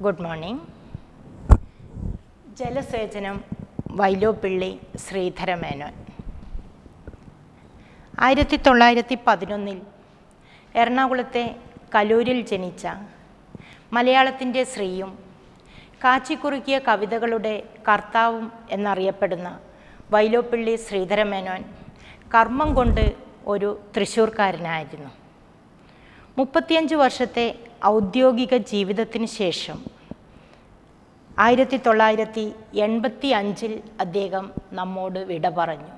good morning ജലസേചനം വൈലോപ്പിള്ളി ശ്രീധരമേനോൻ ആയിരത്തി തൊള്ളായിരത്തി പതിനൊന്നിൽ എറണാകുളത്തെ കലൂരിൽ ജനിച്ച മലയാളത്തിൻ്റെ ശ്രീയും കാച്ചിക്കുറുക്കിയ കവിതകളുടെ കർത്താവും എന്നറിയപ്പെടുന്ന വൈലോപ്പിള്ളി ശ്രീധരമേനോൻ കർമ്മം കൊണ്ട് ഒരു തൃശ്ശൂർക്കാരനായിരുന്നു മുപ്പത്തിയഞ്ച് വർഷത്തെ ഔദ്യോഗിക ജീവിതത്തിന് ശേഷം ആയിരത്തി തൊള്ളായിരത്തി എൺപത്തി അഞ്ചിൽ അദ്ദേഹം നമ്മോട് വിട പറഞ്ഞു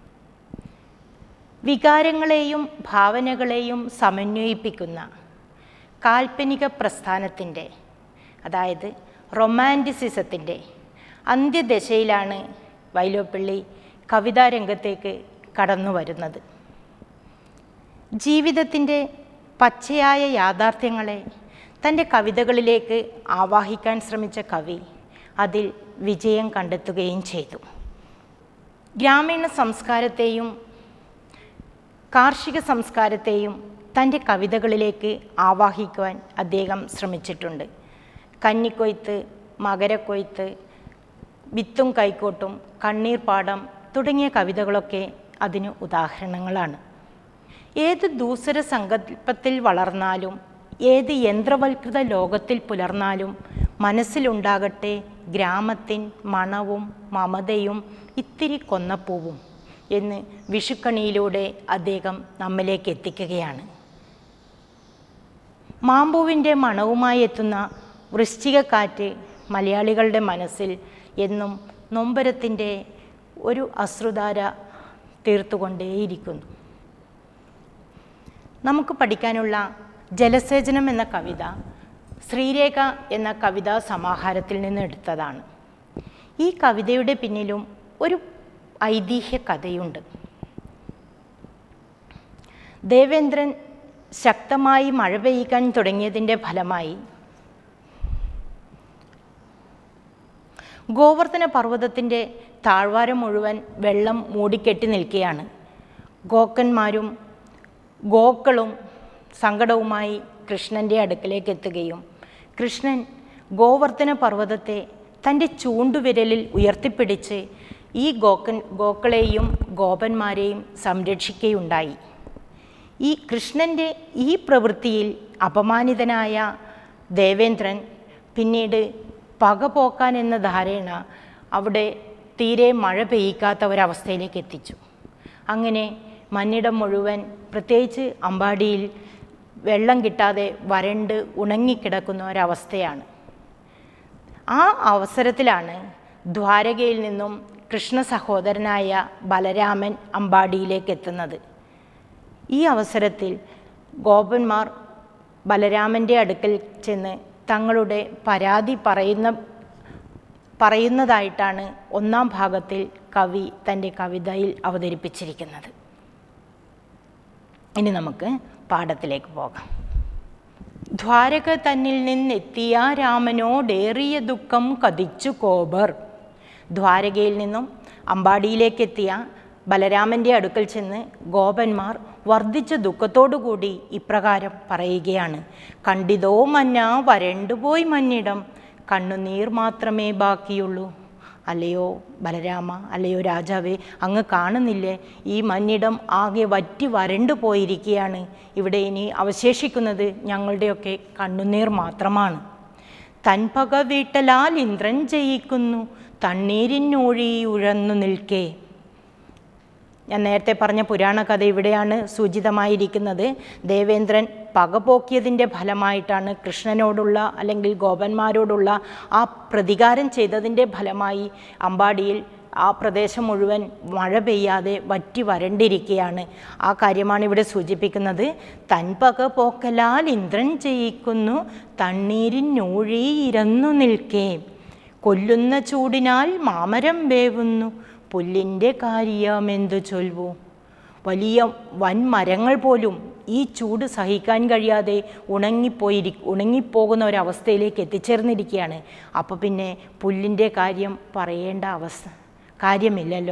വികാരങ്ങളെയും ഭാവനകളെയും സമന്വയിപ്പിക്കുന്ന കാൽപ്പനിക പ്രസ്ഥാനത്തിൻ്റെ അതായത് റൊമാൻറ്റിസിസത്തിൻ്റെ അന്ത്യദശയിലാണ് വൈലോപ്പിള്ളി കവിതാരംഗത്തേക്ക് കടന്നു വരുന്നത് ജീവിതത്തിൻ്റെ പച്ചയായ യാഥാർത്ഥ്യങ്ങളെ തൻ്റെ കവിതകളിലേക്ക് ആവാഹിക്കാൻ ശ്രമിച്ച കവി അതിൽ വിജയം കണ്ടെത്തുകയും ചെയ്തു ഗ്രാമീണ സംസ്കാരത്തെയും കാർഷിക സംസ്കാരത്തെയും തൻ്റെ കവിതകളിലേക്ക് ആവാഹിക്കുവാൻ അദ്ദേഹം ശ്രമിച്ചിട്ടുണ്ട് കന്നിക്കൊയ്ത്ത് മകരക്കൊയ്ത്ത് വിത്തും കൈക്കോട്ടും കണ്ണീർപ്പാടം തുടങ്ങിയ കവിതകളൊക്കെ അതിന് ഉദാഹരണങ്ങളാണ് ഏത് ദൂസര സങ്കല്പത്തിൽ വളർന്നാലും ഏത് യന്ത്രവൽകൃത ലോകത്തിൽ പുലർന്നാലും മനസ്സിലുണ്ടാകട്ടെ ഗ്രാമത്തിൻ മണവും മമതയും ഇത്തിരി കൊന്നപ്പൂവും എന്ന് വിഷുക്കണിയിലൂടെ അദ്ദേഹം നമ്മിലേക്ക് എത്തിക്കുകയാണ് മാമ്പൂവിൻ്റെ മണവുമായി എത്തുന്ന വൃശ്ചികക്കാറ്റ് മലയാളികളുടെ മനസ്സിൽ എന്നും നൊമ്പരത്തിൻ്റെ ഒരു അശ്രുധാര തീർത്തുകൊണ്ടേയിരിക്കുന്നു നമുക്ക് പഠിക്കാനുള്ള ജലസേചനം എന്ന കവിത ശ്രീരേഖ എന്ന കവിതാ സമാഹാരത്തിൽ നിന്ന് എടുത്തതാണ് ഈ കവിതയുടെ പിന്നിലും ഒരു ഐതിഹ്യ കഥയുണ്ട് ദേവേന്ദ്രൻ ശക്തമായി മഴ പെയ്യിക്കാൻ തുടങ്ങിയതിൻ്റെ ഫലമായി ഗോവർദ്ധന പർവ്വതത്തിൻ്റെ താഴ്വാരം മുഴുവൻ വെള്ളം മൂടിക്കെട്ടി നിൽക്കുകയാണ് ഗോക്കന്മാരും ഗോക്കളും സങ്കടവുമായി കൃഷ്ണൻ്റെ അടുക്കലേക്ക് എത്തുകയും കൃഷ്ണൻ ഗോവർദ്ധന പർവ്വതത്തെ തൻ്റെ ചൂണ്ടുവിരലിൽ ഉയർത്തിപ്പിടിച്ച് ഈ ഗോക്കൻ ഗോക്കളെയും ഗോപന്മാരെയും സംരക്ഷിക്കുകയുണ്ടായി ഈ കൃഷ്ണൻ്റെ ഈ പ്രവൃത്തിയിൽ അപമാനിതനായ ദേവേന്ദ്രൻ പിന്നീട് പക പോക്കാൻ എന്ന ധാരണ അവിടെ തീരെ മഴ പെയ്യിക്കാത്ത ഒരവസ്ഥയിലേക്ക് എത്തിച്ചു അങ്ങനെ മന്നിടം മുഴുവൻ പ്രത്യേകിച്ച് അമ്പാടിയിൽ വെള്ളം കിട്ടാതെ വരണ്ട് ഉണങ്ങിക്കിടക്കുന്ന ഒരവസ്ഥയാണ് ആ അവസരത്തിലാണ് ദ്വാരകയിൽ നിന്നും കൃഷ്ണ സഹോദരനായ ബലരാമൻ അമ്പാടിയിലേക്ക് എത്തുന്നത് ഈ അവസരത്തിൽ ഗോപന്മാർ ബലരാമൻ്റെ അടുക്കൽ ചെന്ന് തങ്ങളുടെ പരാതി പറയുന്ന പറയുന്നതായിട്ടാണ് ഒന്നാം ഭാഗത്തിൽ കവി തൻ്റെ കവിതയിൽ അവതരിപ്പിച്ചിരിക്കുന്നത് ഇനി നമുക്ക് പാഠത്തിലേക്ക് പോകാം ദ്വാരക തന്നിൽ നിന്നെത്തിയ രാമനോടേറിയ ദുഃഖം കതിച്ചു കോബർ ദ്വാരകയിൽ നിന്നും അമ്പാടിയിലേക്കെത്തിയ ബലരാമൻ്റെ അടുക്കൽ ചെന്ന് ഗോപന്മാർ വർദ്ധിച്ച ദുഃഖത്തോടുകൂടി ഇപ്രകാരം പറയുകയാണ് കണ്ടിതോ മന്ന വരണ്ടുപോയി മന്നിടം കണ്ണുനീർ മാത്രമേ ബാക്കിയുള്ളൂ അല്ലയോ ബലരാമ അല്ലയോ രാജാവേ അങ്ങ് കാണുന്നില്ലേ ഈ മന്നിടം ആകെ വറ്റി വരണ്ടു പോയിരിക്കുകയാണ് ഇവിടെ ഇനി അവശേഷിക്കുന്നത് ഞങ്ങളുടെയൊക്കെ കണ്ണുനീർ മാത്രമാണ് തൻപക വീട്ടലാൽ ഇന്ദ്രൻ ജയിക്കുന്നു തണ്ണീരിനൂഴി ഉഴന്നു നിൽക്കേ ഞാൻ നേരത്തെ പറഞ്ഞ പുരാണ കഥ ഇവിടെയാണ് സൂചിതമായിരിക്കുന്നത് ദേവേന്ദ്രൻ പകപോക്കിയതിൻ്റെ ഫലമായിട്ടാണ് കൃഷ്ണനോടുള്ള അല്ലെങ്കിൽ ഗോപന്മാരോടുള്ള ആ പ്രതികാരം ചെയ്തതിൻ്റെ ഫലമായി അമ്പാടിയിൽ ആ പ്രദേശം മുഴുവൻ മഴ പെയ്യാതെ വറ്റി വരണ്ടിരിക്കുകയാണ് ആ കാര്യമാണ് ഇവിടെ സൂചിപ്പിക്കുന്നത് തൻപക പോക്കലാൽ ഇന്ദ്രൻ ചെയ്യിക്കുന്നു തണ്ണീരിനൂഴി ഇരന്നു നിൽക്കേ കൊല്ലുന്ന ചൂടിനാൽ മാമരം വേവുന്നു പുല്ലിൻ്റെ കാര്യമെന്തു ചൊൽവു വലിയ വൻമരങ്ങൾ പോലും ഈ ചൂട് സഹിക്കാൻ കഴിയാതെ ഉണങ്ങിപ്പോയിരി ഉണങ്ങിപ്പോകുന്ന ഒരവസ്ഥയിലേക്ക് എത്തിച്ചേർന്നിരിക്കുകയാണ് അപ്പോൾ പിന്നെ പുല്ലിൻ്റെ കാര്യം പറയേണ്ട അവസ്ഥ കാര്യമില്ലല്ലോ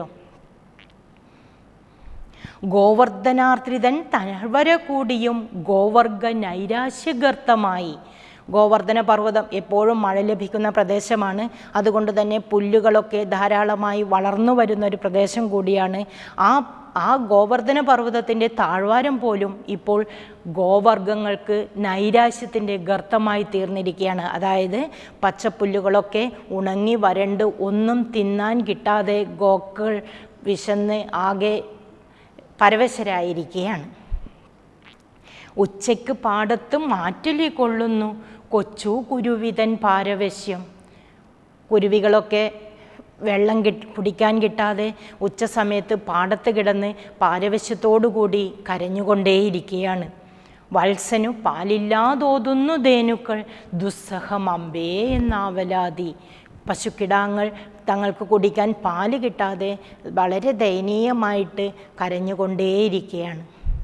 ഗോവർദ്ധനാർദ്രിതൻ തനവര കൂടിയും ഗോവർഗ നൈരാശ്യഗർത്തമായി ഗോവർദ്ധന പർവ്വതം എപ്പോഴും മഴ ലഭിക്കുന്ന പ്രദേശമാണ് അതുകൊണ്ട് തന്നെ പുല്ലുകളൊക്കെ ധാരാളമായി വളർന്നു വരുന്ന ഒരു പ്രദേശം കൂടിയാണ് ആ ആ ഗോവർദ്ധന പർവ്വതത്തിൻ്റെ താഴ്വാരം പോലും ഇപ്പോൾ ഗോവർഗങ്ങൾക്ക് നൈരാശ്യത്തിൻ്റെ ഗർത്തമായി തീർന്നിരിക്കുകയാണ് അതായത് പച്ചപ്പുല്ലുകളൊക്കെ ഉണങ്ങി വരണ്ട് ഒന്നും തിന്നാൻ കിട്ടാതെ ഗോക്കൾ വിശന്ന് ആകെ പരവശരായിരിക്കുകയാണ് ഉച്ചയ്ക്ക് പാടത്ത് മാറ്റലി കൊള്ളുന്നു കൊച്ചു കുരുവിതൻ പാരവശ്യം കുരുവികളൊക്കെ വെള്ളം കിട്ട് കുടിക്കാൻ കിട്ടാതെ ഉച്ച സമയത്ത് പാടത്ത് കിടന്ന് പാരവശ്യത്തോടുകൂടി കരഞ്ഞുകൊണ്ടേയിരിക്കുകയാണ് വത്സനു പാലില്ലാതോതുന്നു ധേനുക്കൾ ദുസ്സഹമമ്പേ എന്നാവലാതി പശുക്കിടാങ്ങൾ തങ്ങൾക്ക് കുടിക്കാൻ പാല് കിട്ടാതെ വളരെ ദയനീയമായിട്ട് കരഞ്ഞുകൊണ്ടേയിരിക്കുകയാണ്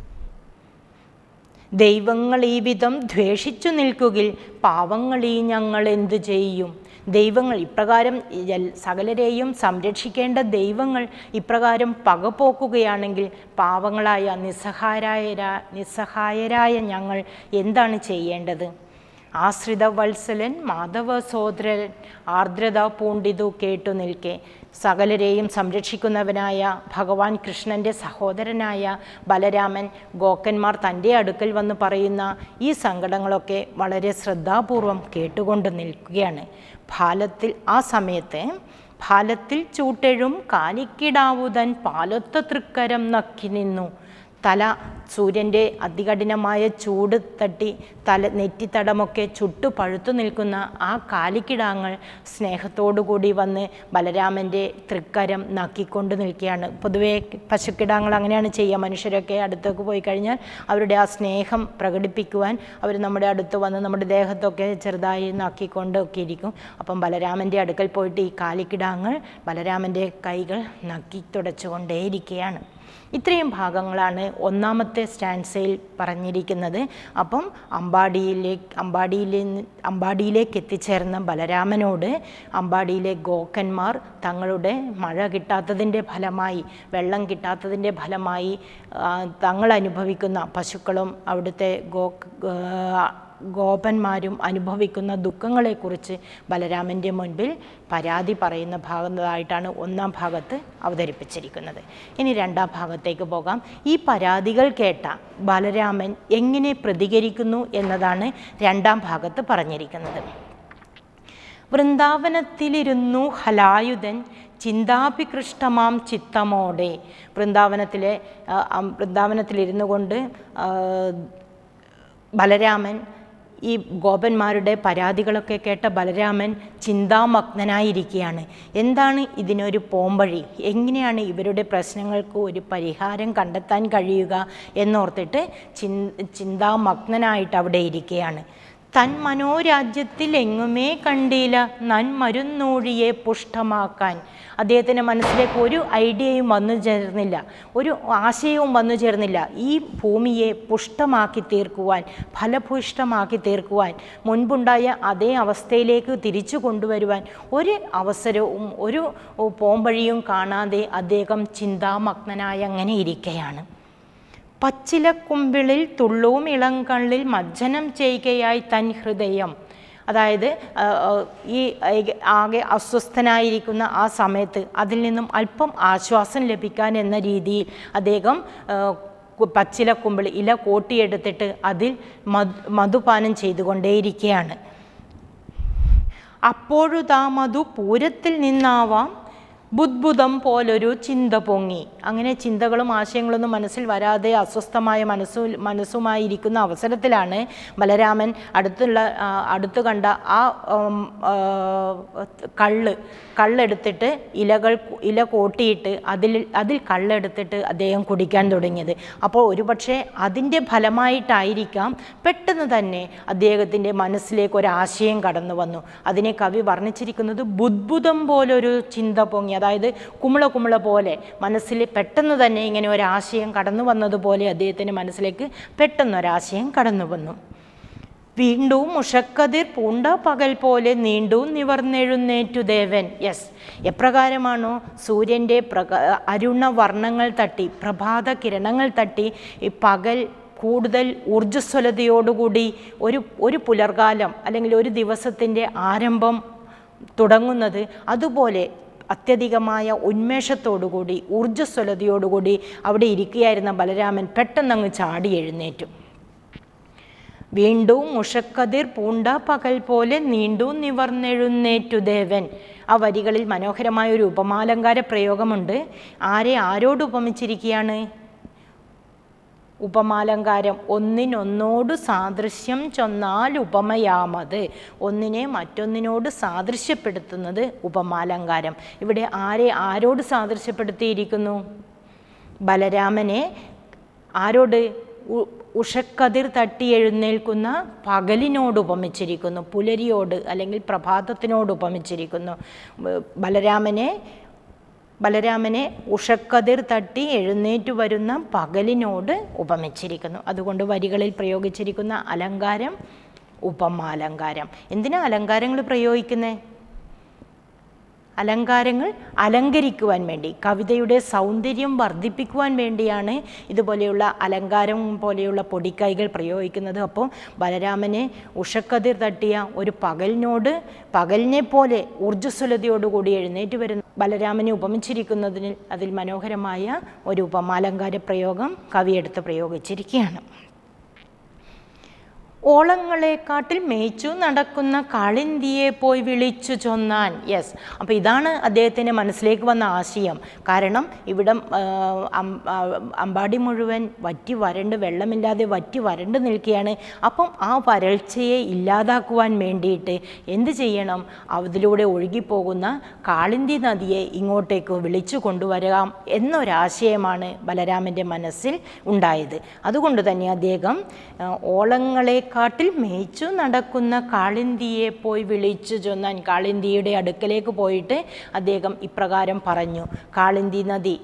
ദൈവങ്ങൾ ഈ വിധം ദ്വേഷിച്ചു നിൽക്കുകിൽ പാവങ്ങൾ ഈ ഞങ്ങൾ എന്തു ചെയ്യും ദൈവങ്ങൾ ഇപ്രകാരം എൽ- സകലരെയും സംരക്ഷിക്കേണ്ട ദൈവങ്ങൾ ഇപ്രകാരം പകപോക്കുകയാണെങ്കിൽ പാവങ്ങളായ നിസ്സഹായരായ നിസ്സഹായരായ ഞങ്ങൾ എന്താണ് ചെയ്യേണ്ടത് ആശ്രിത വത്സലൻ മാധവ സോദരൻ ആർദ്രത പൂണ്ടിതു കേട്ടു നിൽക്കെ സകലരെയും സംരക്ഷിക്കുന്നവനായ ഭഗവാൻ കൃഷ്ണൻ്റെ സഹോദരനായ ബലരാമൻ ഗോക്കന്മാർ തൻ്റെ അടുക്കൽ വന്ന് പറയുന്ന ഈ സങ്കടങ്ങളൊക്കെ വളരെ ശ്രദ്ധാപൂർവം കേട്ടുകൊണ്ട് നിൽക്കുകയാണ് ഫാലത്തിൽ ആ സമയത്ത് ഫാലത്തിൽ ചൂട്ടെഴും കാലിക്കിടാവുതൻ പാലൊത്ത തൃക്കരം നക്കി നിന്നു തല സൂര്യൻ്റെ അതികഠിനമായ ചൂട് തട്ടി തല നെറ്റിത്തടമൊക്കെ ചുട്ടു പഴുത്തു നിൽക്കുന്ന ആ കാലിക്കിടാങ്ങൾ സ്നേഹത്തോടുകൂടി വന്ന് ബലരാമൻ്റെ തൃക്കരം നക്കിക്കൊണ്ട് നിൽക്കുകയാണ് പൊതുവേ പശുക്കിടാങ്ങൾ അങ്ങനെയാണ് ചെയ്യുക മനുഷ്യരൊക്കെ അടുത്തേക്ക് പോയി കഴിഞ്ഞാൽ അവരുടെ ആ സ്നേഹം പ്രകടിപ്പിക്കുവാൻ അവർ നമ്മുടെ അടുത്ത് വന്ന് നമ്മുടെ ദേഹത്തൊക്കെ ചെറുതായി നക്കിക്കൊണ്ട് ഒക്കെ ഇരിക്കും അപ്പം ബലരാമൻ്റെ അടുക്കൽ പോയിട്ട് ഈ കാലിക്കിടാങ്ങൾ ബലരാമൻ്റെ കൈകൾ നക്കി തുടച്ചുകൊണ്ടേയിരിക്കുകയാണ് ഇത്രയും ഭാഗങ്ങളാണ് ഒന്നാമത്തെ സ്റ്റാൻസയിൽ പറഞ്ഞിരിക്കുന്നത് അപ്പം അമ്പാടിയിലേക്ക് അമ്പാടിയിലെ അമ്പാടിയിലേക്ക് എത്തിച്ചേർന്ന ബലരാമനോട് അമ്പാടിയിലെ ഗോക്കന്മാർ തങ്ങളുടെ മഴ കിട്ടാത്തതിൻ്റെ ഫലമായി വെള്ളം കിട്ടാത്തതിൻ്റെ ഫലമായി ആ, തങ്ങൾ അനുഭവിക്കുന്ന പശുക്കളും അവിടുത്തെ ഗോ ആ, ഗോപന്മാരും അനുഭവിക്കുന്ന ദുഃഖങ്ങളെക്കുറിച്ച് ബലരാമൻ്റെ മുൻപിൽ പരാതി പറയുന്ന ഭാഗത്തായിട്ടാണ് ഒന്നാം ഭാഗത്ത് അവതരിപ്പിച്ചിരിക്കുന്നത് ഇനി രണ്ടാം ഭാഗത്തേക്ക് പോകാം ഈ പരാതികൾ കേട്ട ബലരാമൻ എങ്ങനെ പ്രതികരിക്കുന്നു എന്നതാണ് രണ്ടാം ഭാഗത്ത് പറഞ്ഞിരിക്കുന്നത് വൃന്ദാവനത്തിലിരുന്നു ഹലായുധൻ ചിന്താഭികൃഷ്ടമാം ചിത്തമോടെ വൃന്ദാവനത്തിലെ ആ, അം- വൃന്ദാവനത്തിലിരുന്നു കൊണ്ട് ആ, ബലരാമൻ ഈ ഗോപന്മാരുടെ പരാതികളൊക്കെ കേട്ട ബലരാമൻ ചിന്താമഗ്നനായിരിക്കുകയാണ് എന്താണ് ഇതിനൊരു പോംവഴി എങ്ങനെയാണ് ഇവരുടെ പ്രശ്നങ്ങൾക്ക് ഒരു പരിഹാരം കണ്ടെത്താൻ കഴിയുക എന്നോർത്തിട്ട് ചിൻ ചിന്താമഗ്നനായിട്ട് അവിടെ ഇരിക്കുകയാണ് തൻ മനോരാജ്യത്തിൽ എങ്ങുമേ കണ്ടില്ല നന്മരുന്നൂഴിയെ പുഷ്ടമാക്കാൻ അദ്ദേഹത്തിൻ്റെ മനസ്സിലേക്ക് ഒരു ഐഡിയയും വന്നു ചേർന്നില്ല ഒരു ആശയവും വന്നു ചേർന്നില്ല ഈ ഭൂമിയെ പുഷ്ടമാക്കി തീർക്കുവാൻ ഫലഭൂഷ്ടമാക്കി തീർക്കുവാൻ മുൻപുണ്ടായ അതേ അവസ്ഥയിലേക്ക് തിരിച്ചു കൊണ്ടുവരുവാൻ ഒരു അവസരവും ഒരു പോംവഴിയും കാണാതെ അദ്ദേഹം ചിന്താമഗ്നനായി അങ്ങനെ ഇരിക്കുകയാണ് പച്ചിലക്കുമ്പിളിൽ തുള്ളവും ഇളങ്കള്ളിൽ മജ്ജനം ചെയ്യുകയായി തൻ ഹൃദയം അതായത് ആ, ആ, ഈ ഏക- ആകെ അസ്വസ്ഥനായിരിക്കുന്ന ആ സമയത്ത് അതിൽ നിന്നും അല്പം ആശ്വാസം ലഭിക്കാൻ എന്ന രീതിയിൽ അദ്ദേഹം ആ, കു- പച്ചിലക്കുമ്പിൾ ഇല കോട്ടിയെടുത്തിട്ട് അതിൽ മധു മധുപാനം ചെയ്തുകൊണ്ടേയിരിക്കുകയാണ് അപ്പോഴുതാ മധു പൂരത്തിൽ നിന്നാവാം ബുദ്ബുദം പോലൊരു ചിന്ത പൊങ്ങി അങ്ങനെ ചിന്തകളും ആശയങ്ങളൊന്നും മനസ്സിൽ വരാതെ അസ്വസ്ഥമായ മനസ്സു മനസ്സുമായിരിക്കുന്ന അവസരത്തിലാണ് ബലരാമൻ അടുത്തുള്ള ആ, അടുത്ത് കണ്ട ആ ഉം, ആ, കള്ള് കള്ളെടുത്തിട്ട് ഇലകൾ ഇല കോട്ടിയിട്ട് അതിൽ അതിൽ കള്ളെടുത്തിട്ട് അദ്ദേഹം കുടിക്കാൻ തുടങ്ങിയത് അപ്പോൾ ഒരുപക്ഷെ അതിൻ്റെ ഫലമായിട്ടായിരിക്കാം പെട്ടെന്ന് തന്നെ അദ്ദേഹത്തിൻ്റെ മനസ്സിലേക്ക് ഒരു ആശയം കടന്നു വന്നു അതിനെ കവി വർണ്ണിച്ചിരിക്കുന്നത് ബുദ്ബുദം പോലൊരു ചിന്ത പൊങ്ങി അതായത് കുമിള കുമിള പോലെ മനസ്സിൽ പെട്ടെന്ന് തന്നെ ഇങ്ങനെ ഒരാശയം കടന്നു വന്നതുപോലെ അദ്ദേഹത്തിൻ്റെ മനസ്സിലേക്ക് പെട്ടെന്നൊരാശയം കടന്നു വന്നു വീണ്ടും മുഷക്കതിർ പൂണ്ട പകൽ പോലെ നീണ്ടു നിവർന്നെഴുന്നേറ്റു ദേവൻ യെസ് എപ്രകാരമാണോ സൂര്യൻ്റെ പ്രക അരുണ വർണ്ണങ്ങൾ തട്ടി പ്രഭാത കിരണങ്ങൾ തട്ടി ഈ പകൽ കൂടുതൽ ഊർജ്ജസ്വലതയോടുകൂടി ഒരു ഒരു പുലർകാലം അല്ലെങ്കിൽ ഒരു ദിവസത്തിൻ്റെ ആരംഭം തുടങ്ങുന്നത് അതുപോലെ അത്യധികമായ ഉന്മേഷത്തോടുകൂടി ഊർജ്ജസ്വലതയോടുകൂടി അവിടെ ഇരിക്കുകയായിരുന്ന ബലരാമൻ പെട്ടെന്നങ്ങ് ചാടി എഴുന്നേറ്റു വീണ്ടും മുഷക്കതിർ പൂണ്ട പകൽ പോലെ നീണ്ടു നിവർന്നെഴുന്നേറ്റു ദേവൻ ആ വരികളിൽ മനോഹരമായ ഒരു ഉപമാലങ്കാര പ്രയോഗമുണ്ട് ആരെ ആരോട് ഉപമിച്ചിരിക്കുകയാണ് ഉപമാലങ്കാരം ഒന്നിനൊന്നോട് സാദൃശ്യം ചൊന്നാൽ ഉപമയാമത് ഒന്നിനെ മറ്റൊന്നിനോട് സാദൃശ്യപ്പെടുത്തുന്നത് ഉപമാലങ്കാരം ഇവിടെ ആരെ ആരോട് സാദൃശ്യപ്പെടുത്തിയിരിക്കുന്നു ബലരാമനെ ആരോട് ഉ- ഉഷക്കതിർ തട്ടി എഴുന്നേൽക്കുന്ന പകലിനോട് ഉപമിച്ചിരിക്കുന്നു പുലരിയോട് അല്ലെങ്കിൽ പ്രഭാതത്തിനോട് ഉപമിച്ചിരിക്കുന്നു ബ- ബലരാമനെ ബലരാമനെ ഉഷക്കതിർ തട്ടി എഴുന്നേറ്റു വരുന്ന പകലിനോട് ഉപമിച്ചിരിക്കുന്നു അതുകൊണ്ട് വരികളിൽ പ്രയോഗിച്ചിരിക്കുന്ന അലങ്കാരം ഉപമാലങ്കാരം എന്തിനാ അലങ്കാരങ്ങൾ പ്രയോഗിക്കുന്നത് അലങ്കാരങ്ങൾ അലങ്കരിക്കുവാൻ വേണ്ടി കവിതയുടെ സൗന്ദര്യം വർദ്ധിപ്പിക്കുവാൻ വേണ്ടിയാണ് ഇതുപോലെയുള്ള അലങ്കാരം പോലെയുള്ള പൊടിക്കൈകൾ പ്രയോഗിക്കുന്നത് അപ്പോൾ ബലരാമനെ ഉഷക്കതിർ തട്ടിയ ഒരു പകലിനോട് പകലിനെ പോലെ ഊർജ്ജസ്വലതയോടുകൂടി എഴുന്നേറ്റ് വരുന്ന ബലരാമനെ ഉപമിച്ചിരിക്കുന്നതിന് അതിൽ മനോഹരമായ ഒരു ഉപമാലങ്കാര പ്രയോഗം കവിയെടുത്ത് പ്രയോഗിച്ചിരിക്കുകയാണ് ഓളങ്ങളെക്കാട്ടിൽ മേച്ചു നടക്കുന്ന കാളിന്തിയെ പോയി വിളിച്ചു ചൊന്നാൻ യെസ് അപ്പോൾ ഇതാണ് അദ്ദേഹത്തിൻ്റെ മനസ്സിലേക്ക് വന്ന ആശയം കാരണം ഇവിടം ആ, അം- ആ, അമ്പാടി മുഴുവൻ വറ്റി വരണ്ട് വെള്ളമില്ലാതെ വറ്റി വരണ്ട് നിൽക്കുകയാണ് അപ്പം ആ വരൾച്ചയെ ഇല്ലാതാക്കുവാൻ വേണ്ടിയിട്ട് എന്ത് ചെയ്യണം അതിലൂടെ ഒഴുകിപ്പോകുന്ന കാളിന്തി നദിയെ ഇങ്ങോട്ടേക്ക് വിളിച്ചു കൊണ്ടുവരാം എന്നൊരാശയമാണ് ബലരാമൻ്റെ മനസ്സിൽ ഉണ്ടായത് അതുകൊണ്ട് തന്നെ അദ്ദേഹം ആ, ഓളങ്ങളെക്കാട്ടിൽ മേച്ചു നടക്കുന്ന കാളിന്തിയെ പോയി വിളിച്ചു ചൊന്നാൻ കാളിന്തിയുടെ അടുക്കലേക്ക് പോയിട്ട് അദ്ദേഹം ഇപ്രകാരം പറഞ്ഞു കാളിന്തി നദി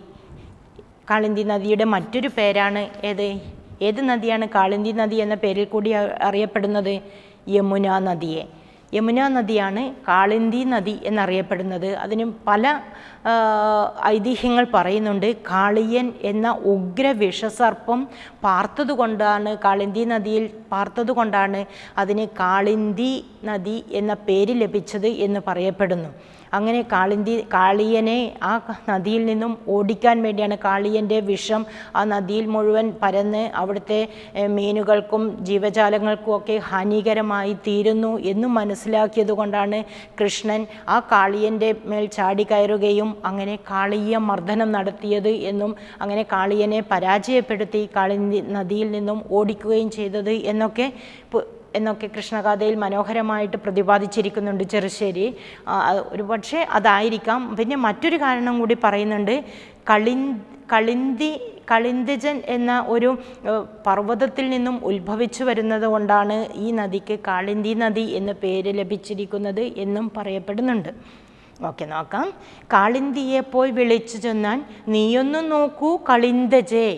കാളിന്തി നദിയുടെ മറ്റൊരു പേരാണ് ഏത് ഏത് നദിയാണ് കാളിന്തി നദി എന്ന പേരിൽ കൂടി അ- അറിയപ്പെടുന്നത് യമുന നദിയെ യമുന നദിയാണ് കാളിന്തി നദി എന്നറിയപ്പെടുന്നത് അതിന് പല ആ, ഐതിഹ്യങ്ങൾ പറയുന്നുണ്ട് കാളിയൻ എന്ന ഉഗ്ര വിഷസർപ്പം പാർത്തതുകൊണ്ടാണ് കാളിന്തി നദിയിൽ പാർത്തതുകൊണ്ടാണ് അതിന് കാളിന്തി നദി എന്ന പേര് ലഭിച്ചത് എന്ന് പറയപ്പെടുന്നു അങ്ങനെ കാളിന്തി കാളിയനെ ആ ക- നദിയിൽ നിന്നും ഓടിക്കാൻ വേണ്ടിയാണ് കാളിയൻ്റെ വിഷം ആ നദിയിൽ മുഴുവൻ പരന്ന് അവിടുത്തെ എ, മീനുകൾക്കും ജീവജാലങ്ങൾക്കും ഒക്കെ ഹാനികരമായി തീരുന്നു എന്ന് മനസ്സിലാക്കിയത് കൊണ്ടാണ് കൃഷ്ണൻ ആ കാളിയൻ്റെ മേൽ ചാടിക്കയറുകയും അങ്ങനെ കാളിയ മർദ്ദനം നടത്തിയത് എന്നും അങ്ങനെ കാളിയനെ പരാജയപ്പെടുത്തി കാളിന്തി നദിയിൽ നിന്നും ഓടിക്കുകയും ചെയ്തത് എന്നൊക്കെ പു- എന്നൊക്കെ കൃഷ്ണഗാഥയിൽ മനോഹരമായിട്ട് പ്രതിപാദിച്ചിരിക്കുന്നുണ്ട് ചെറുശ്ശേരി ആ, അത് ഒരു പക്ഷേ അതായിരിക്കാം പിന്നെ മറ്റൊരു കാരണം കൂടി പറയുന്നുണ്ട് കളി കളിന്തി കളിന്തജൻ എന്ന ഒരു ഏഹ്, പർവ്വതത്തിൽ നിന്നും ഉത്ഭവിച്ചു വരുന്നത് കൊണ്ടാണ് ഈ നദിക്ക് കാളിന്തി നദി എന്ന പേര് ലഭിച്ചിരിക്കുന്നത് എന്നും പറയപ്പെടുന്നുണ്ട് ഓക്കെ നോക്കാം കാളിന്തിയെ പോയി വിളിച്ചു ചെന്നാൽ നീയൊന്നു നോക്കൂ കളിന്തജേ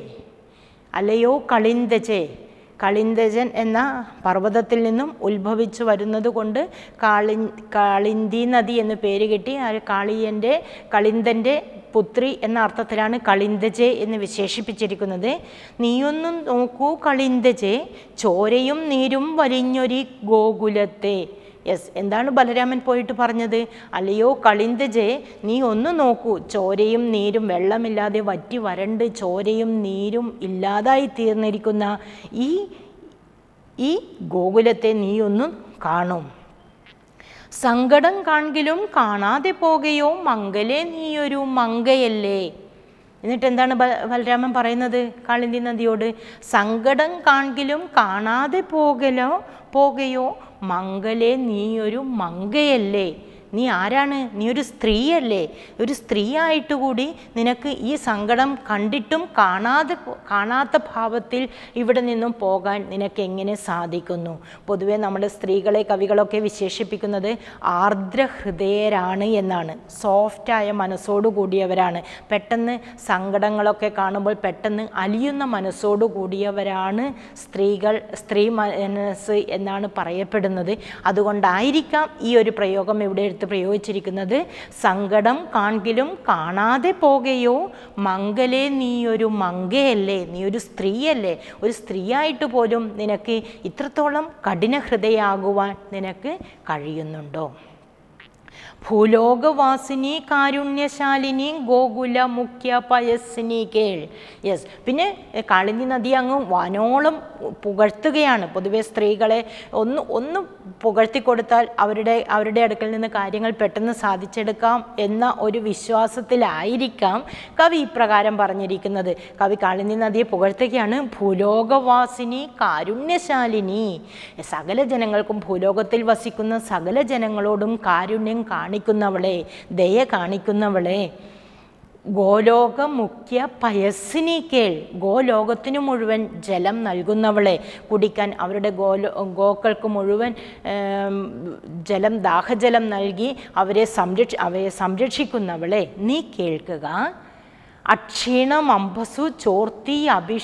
അല്ലയോ കളിന്തജേ കളിന്തജൻ എന്ന പർവ്വതത്തിൽ നിന്നും ഉത്ഭവിച്ചു വരുന്നത് കൊണ്ട് കാളി കാളിന്തി നദി എന്ന് പേര് കിട്ടി ആ കാളിയൻ്റെ കളിന്തൻ്റെ പുത്രി എന്ന അർത്ഥത്തിലാണ് കളിന്തജെ എന്ന് വിശേഷിപ്പിച്ചിരിക്കുന്നത് നീയൊന്നും നോക്കൂ കളിന്തജെ ചോരയും നീരും വലിഞ്ഞൊരി ഗോകുലത്തെ യെസ് എന്താണ് ബലരാമൻ പോയിട്ട് പറഞ്ഞത് അല്ലയോ കളിന്തജെ നീ ഒന്ന് നോക്കൂ ചോരയും നീരും വെള്ളമില്ലാതെ വറ്റി വരണ്ട് ചോരയും നീരും ഇല്ലാതായി തീർന്നിരിക്കുന്ന ഈ ഈ ഗോകുലത്തെ നീ ഒന്ന് കാണും സങ്കടം കാൺകിലും കാണാതെ പോകയോ മംഗലേ നീയൊരു മങ്കയല്ലേ എന്നിട്ട് എന്താണ് ബ- ബലരാമൻ പറയുന്നത് കാളിന്തി നദിയോട് സങ്കടം കാൺകിലും കാണാതെ പോകലോ പോകയോ മംഗലേ നീയൊരു മങ്കയല്ലേ നീ ആരാണ് നീ ഒരു സ്ത്രീയല്ലേ ഒരു സ്ത്രീയായിട്ട് കൂടി നിനക്ക് ഈ സങ്കടം കണ്ടിട്ടും കാണാതെ പോ- കാണാത്ത ഭാവത്തിൽ ഇവിടെ നിന്നും പോകാൻ നിനക്ക് എങ്ങനെ സാധിക്കുന്നു പൊതുവെ നമ്മുടെ സ്ത്രീകളെ കവികളൊക്കെ വിശേഷിപ്പിക്കുന്നത് ആർദ്രഹൃദയരാണ് എന്നാണ് സോഫ്റ്റായ മനസ്സോടു കൂടിയവരാണ് പെട്ടെന്ന് സങ്കടങ്ങളൊക്കെ കാണുമ്പോൾ പെട്ടെന്ന് അലിയുന്ന മനസ്സോടു കൂടിയവരാണ് സ്ത്രീകൾ സ്ത്രീ മനസ്സ് എന്നാണ് പറയപ്പെടുന്നത് അതുകൊണ്ടായിരിക്കാം ഈ ഒരു പ്രയോഗം ഇവിടെ എടുത്ത് എടുത്ത് പ്രയോഗിച്ചിരിക്കുന്നത് സങ്കടം കാൺകിലും കാണാതെ പോകയോ മംഗലേ നീ ഒരു മങ്കയല്ലേ നീ ഒരു സ്ത്രീയല്ലേ ഒരു സ്ത്രീയായിട്ട് പോലും നിനക്ക് ഇത്രത്തോളം കഠിന ഹൃദയാകുവാൻ നിനക്ക് കഴിയുന്നുണ്ടോ ഭൂലോകവാസിനി കാരുണ്യശാലിനി ഗോകുല മുഖ്യ പയസ്സിനി കേൾ യെസ് പിന്നെ എ, കാളിന്തി നദി അങ്ങ് വാനോളം പുകഴ്ത്തുകയാണ് പൊതുവെ സ്ത്രീകളെ ഒന്ന് ഒന്ന് പുകഴ്ത്തിക്കൊടുത്താൽ അവരുടെ അവരുടെ അടുക്കൽ നിന്ന് കാര്യങ്ങൾ പെട്ടെന്ന് സാധിച്ചെടുക്കാം എന്ന ഒരു വിശ്വാസത്തിലായിരിക്കാം കവി ഇപ്രകാരം പറഞ്ഞിരിക്കുന്നത് കവി കാളിന്തി നദിയെ പുകഴ്ത്തുകയാണ് ഭൂലോകവാസിനി കാരുണ്യശാലിനി സകല ജനങ്ങൾക്കും ഭൂലോകത്തിൽ വസിക്കുന്ന സകല ജനങ്ങളോടും കാരുണ്യം കാണിക്കുന്നവളെ ദയ കാണിക്കുന്നവളെ ഗോലോക മുഖ്യ പയസ്സിനി കേൾ ഗോലോകത്തിനു മുഴുവൻ ജലം നൽകുന്നവളെ കുടിക്കാൻ അവരുടെ ഗോലോ ഗോക്കൾക്ക് മുഴുവൻ ഏം, ജലം ദാഹജലം നൽകി അവരെ സംരക്ഷ അവയെ സംരക്ഷിക്കുന്നവളെ നീ കേൾക്കുക അക്ഷീണം അമ്പസു ചോർത്തി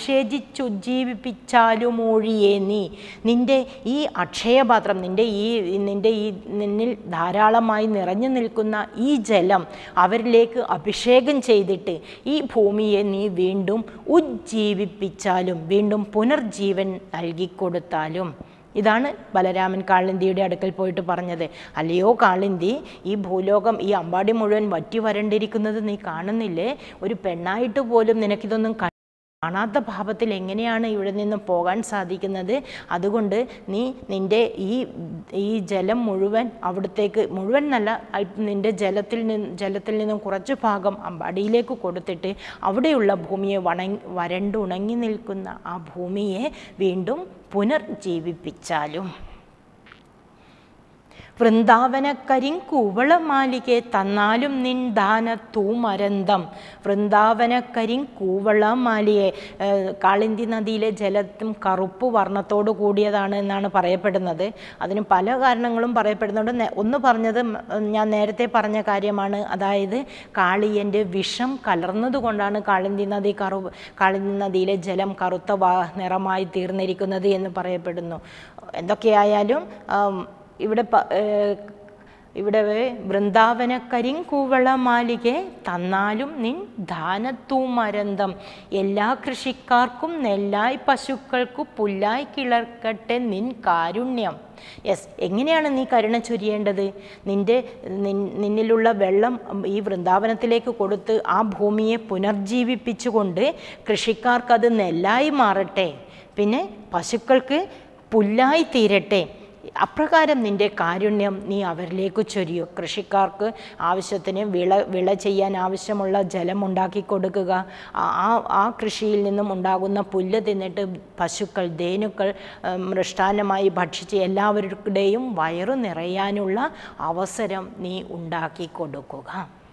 അഭിഷേചിച്ചുജ്ജീവിപ്പിച്ചാലുമൂഴിയേ നീ നിന്റെ ഈ അക്ഷയപാത്രം നിന്റെ ഈ നിന്റെ ഈ നിന്നിൽ ധാരാളമായി നിറഞ്ഞു നിൽക്കുന്ന ഈ ജലം അവരിലേക്ക് അഭിഷേകം ചെയ്തിട്ട് ഈ ഭൂമിയെ നീ വീണ്ടും ഉജ്ജീവിപ്പിച്ചാലും വീണ്ടും പുനർജീവൻ നൽകിക്കൊടുത്താലും ഇതാണ് ബലരാമൻ കാളിന്തിയുടെ അടുക്കൽ പോയിട്ട് പറഞ്ഞത് അല്ലയോ കാളിന്തി ഈ ഭൂലോകം ഈ അമ്പാടി മുഴുവൻ വറ്റി വരണ്ടിരിക്കുന്നത് നീ കാണുന്നില്ലേ ഒരു പെണ്ണായിട്ട് പോലും നിനക്കിതൊന്നും ക- കാണാത്ത ഭാവത്തിൽ എങ്ങനെയാണ് ഇവിടെ നിന്ന് പോകാൻ സാധിക്കുന്നത് അതുകൊണ്ട് നീ നിൻ്റെ ഈ ഈ ജലം മുഴുവൻ അവിടത്തേക്ക് മുഴുവൻ നല്ല അല്പ- നിൻ്റെ ജലത്തിൽ നിന്ന് ജലത്തിൽ നിന്നും കുറച്ച് ഭാഗം അമ്പാടിയിലേക്ക് കൊടുത്തിട്ട് അവിടെയുള്ള ഭൂമിയെ വണങ്ങി വരണ്ടുണങ്ങി നിൽക്കുന്ന ആ ഭൂമിയെ വീണ്ടും പുനർജീവിപ്പിച്ചാലും വൃന്ദാവനക്കരിങ്കൂവളമാലികെ തന്നാലും നിൻ ദാന തൂമരന്തം വൃന്ദാവനക്കരിങ്കൂവളമാലിയെ ഏഹ്, കാളിന്തി നദിയിലെ ജലത്തും കറുപ്പ് വർണ്ണത്തോട് കൂടിയതാണ് എന്നാണ് പറയപ്പെടുന്നത് അതിന് പല കാരണങ്ങളും പറയപ്പെടുന്നുണ്ട് നേ- ഒന്ന് പറഞ്ഞത് ഉം, ഞാൻ നേരത്തെ പറഞ്ഞ കാര്യമാണ് അതായത് കാളിയൻ്റെ വിഷം കലർന്നതുകൊണ്ടാണ് കാളിന്തി നദി കറു കാളിന്തി നദിയിലെ ജലം കറുത്ത വാ നിറമായി തീർന്നിരിക്കുന്നത് എന്ന് പറയപ്പെടുന്നു എന്തൊക്കെയായാലും ആം, ഇവിടെ പ- ഏഹ് ഇവിടെ വൃന്ദാവന കരിങ്കൂവള മാലികെ തന്നാലും നിൻ ദാനത്തൂമരന്തം എല്ലാ കൃഷിക്കാർക്കും നെല്ലായി പശുക്കൾക്കു പുല്ലായി കിളർക്കട്ടെ നിൻ കാരുണ്യം യെസ് എങ്ങനെയാണ് നീ കരുണ ചൊരിയേണ്ടത് നിൻ്റെ നിൻ- നിന്നിലുള്ള വെള്ളം ഈ വൃന്ദാവനത്തിലേക്ക് കൊടുത്ത് ആ ഭൂമിയെ പുനർജീവിപ്പിച്ചുകൊണ്ട് കൃഷിക്കാർക്കത് നെല്ലായി മാറട്ടെ പിന്നെ പശുക്കൾക്ക് പുല്ലായി തീരട്ടെ അപ്രകാരം നിൻ്റെ കാരുണ്യം നീ അവരിലേക്ക് ചൊരിയൂ കൃഷിക്കാർക്ക് ആവശ്യത്തിന് വിള വിള ചെയ്യാൻ ആവശ്യമുള്ള ജലം ഉണ്ടാക്കി കൊടുക്കുക ആ- ആ ആ കൃഷിയിൽ നിന്നും ഉണ്ടാകുന്ന പുല്ല് തിന്നിട്ട് പശുക്കൾ ധേനുക്കൾ ഉം, മൃഷ്ടാന്നമായി ഭക്ഷിച്ച് എല്ലാവരുടെയും വയറു നിറയാനുള്ള അവസരം നീ ഉണ്ടാക്കി കൊടുക്കുക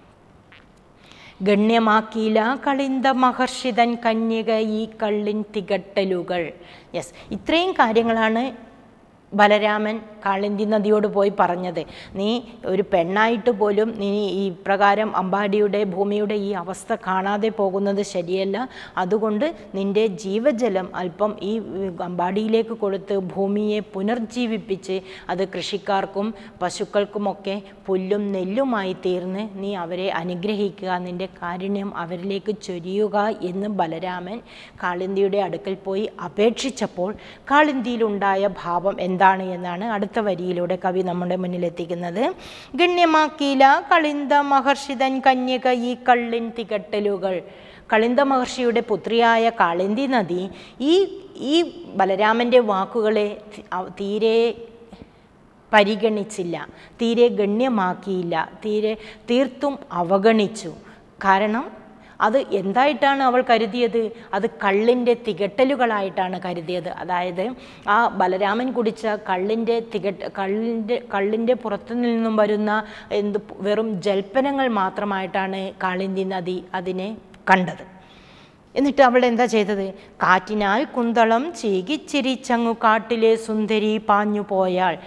ഗണ്യമാക്കിയില്ല കളിന്ത മഹർഷിതൻ കന്യക ഈ കള്ളിൻ തികട്ടലുകൾ യെസ് ഇത്രയും കാര്യങ്ങളാണ് ബലരാമൻ കാളിന്തി നദിയോട് പോയി പറഞ്ഞത് നീ ഒരു പെണ്ണായിട്ട് പോലും നീ ഈ പ്രകാരം അമ്പാടിയുടെ ഭൂമിയുടെ ഈ അവസ്ഥ കാണാതെ പോകുന്നത് ശരിയല്ല അതുകൊണ്ട് നിൻ്റെ ജീവജലം അല്പം ഈ അമ്പാടിയിലേക്ക് കൊടുത്ത് ഭൂമിയെ പുനർജീവിപ്പിച്ച് അത് കൃഷിക്കാർക്കും പശുക്കൾക്കുമൊക്കെ പുല്ലും നെല്ലുമായി തീർന്ന് നീ അവരെ അനുഗ്രഹിക്കുക നിൻ്റെ കാരുണ്യം അവരിലേക്ക് ചൊരിയുക എന്ന് ബലരാമൻ കാളിന്തിയുടെ അടുക്കൽ പോയി അപേക്ഷിച്ചപ്പോൾ കാളിന്തിയിലുണ്ടായ ഭാവം എന്താണ് എന്നാണ് അടുത്ത വരിയിലൂടെ കവി നമ്മുടെ മുന്നിൽ എത്തിക്കുന്നത് ഗണ്യമാക്കിയില്ല കളിന്ത മഹർഷിതൻ കന്യക ഈ കള്ളിൻ തികട്ടലുകൾ കളിന്ത മഹർഷിയുടെ പുത്രിയായ കാളിന്തി നദി ഈ ഈ ബലരാമൻ്റെ വാക്കുകളെ തി- അവ- തീരെ പരിഗണിച്ചില്ല തീരെ ഗണ്യമാക്കിയില്ല തീരെ തീർത്തും അവഗണിച്ചു കാരണം അത് എന്തായിട്ടാണ് അവൾ കരുതിയത് അത് കള്ളിൻ്റെ തികട്ടലുകളായിട്ടാണ് കരുതിയത് അതായത് ആ ബലരാമൻ കുടിച്ച കള്ളിൻ്റെ തികട്ട കള്ളിൻ്റെ കള്ളിൻ്റെ പുറത്തു നിന്നും വരുന്ന എന്ത് വെറും ജൽപ്പനങ്ങൾ മാത്രമായിട്ടാണ് കാളിന്തി നദി അതിനെ കണ്ടത് എന്നിട്ട് അവൾ എന്താ ചെയ്തത് കാറ്റിനാൽ കുന്തളം ചീകിച്ചിരിച്ചങ്ങു കാട്ടിലെ സുന്ദരി പാഞ്ഞു പോയാൾ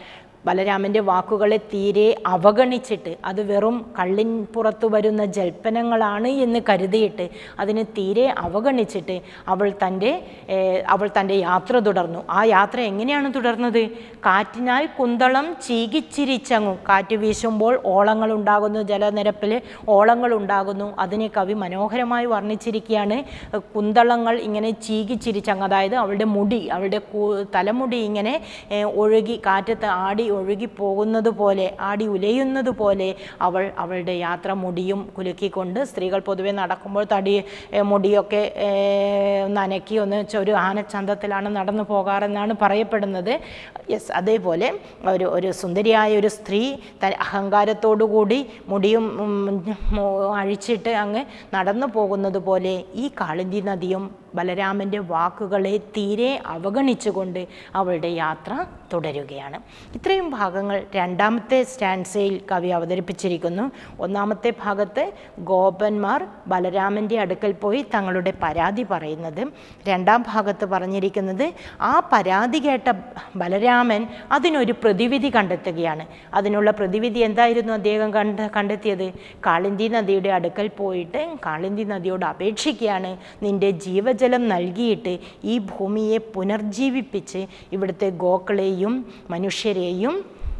ബലരാമൻ്റെ വാക്കുകളെ തീരെ അവഗണിച്ചിട്ട് അത് വെറും കള്ളിൻ പുറത്തു വരുന്ന ജൽപ്പനങ്ങളാണ് എന്ന് കരുതിയിട്ട് അതിനെ തീരെ അവഗണിച്ചിട്ട് അവൾ തൻ്റെ ഏഹ്, അവൾ തൻ്റെ യാത്ര തുടർന്നു ആ യാത്ര എങ്ങനെയാണ് തുടർന്നത് കാറ്റിനാൽ കുന്തളം ചീകിച്ചിരിച്ചങ്ങു കാറ്റ് വീശുമ്പോൾ ഓളങ്ങൾ ഉണ്ടാകുന്നു ജലനിരപ്പിൽ ഓളങ്ങൾ ഉണ്ടാകുന്നു അതിനെ കവി മനോഹരമായി വർണ്ണിച്ചിരിക്കുകയാണ് കുന്തളങ്ങൾ ഇങ്ങനെ ചീകിച്ചിരിച്ചങ്ങ് അതായത് അവളുടെ മുടി അവളുടെ കു- തലമുടി ഇങ്ങനെ ഏഹ്, ഒഴുകി കാറ്റത്ത് ആടി ഒഴുകി പോകുന്നത് പോലെ ആടി ഉലയുന്നത് പോലെ അവൾ അവളുടെ യാത്ര മുടിയും കുലുക്കിക്കൊണ്ട് സ്ത്രീകൾ പൊതുവെ നടക്കുമ്പോൾ തടി ഏഹ്, മുടിയൊക്കെ ഏഹ്, നനക്കി ഒന്ന് ചെ- ഒരു ആനച്ചന്തത്തിലാണ് നടന്നു പോകാറെന്നാണ് പറയപ്പെടുന്നത് യെസ് അതേപോലെ ഒരു ഒരു സുന്ദരിയായ ഒരു സ്ത്രീ ത അഹങ്കാരത്തോടുകൂടി മുടിയും ഉം, മു- അഴിച്ചിട്ട് അങ്ങ് നടന്നു പോകുന്നത് പോലെ ഈ കാളിന്തി നദിയും ബലരാമൻ്റെ വാക്കുകളെ തീരെ അവഗണിച്ചുകൊണ്ട് അവളുടെ യാത്ര തുടരുകയാണ് ഇത്രയും ഭാഗങ്ങൾ രണ്ടാമത്തെ സ്റ്റാൻസയിൽ കവി അവതരിപ്പിച്ചിരിക്കുന്നു ഒന്നാമത്തെ ഭാഗത്ത് ഗോപന്മാർ ബലരാമൻ്റെ അടുക്കൽ പോയി തങ്ങളുടെ പരാതി പറയുന്നത് രണ്ടാം ഭാഗത്ത് പറഞ്ഞിരിക്കുന്നത് ആ പരാതി കേട്ട ബലരാമൻ അതിനൊരു പ്രതിവിധി കണ്ടെത്തുകയാണ് അതിനുള്ള പ്രതിവിധി എന്തായിരുന്നു അദ്ദേഹം കണ്ട കണ്ടെത്തിയത് കാളിന്തി നദിയുടെ അടുക്കൽ പോയിട്ട് കാളിന്തി നദിയോട് അപേക്ഷിക്കുകയാണ് നിന്റെ ജീവജലം നൽകിയിട്ട് ഈ ഭൂമിയെ പുനർജീവിപ്പിച്ച് ഇവിടുത്തെ ഗോക്കളെയും മനുഷ്യരെയും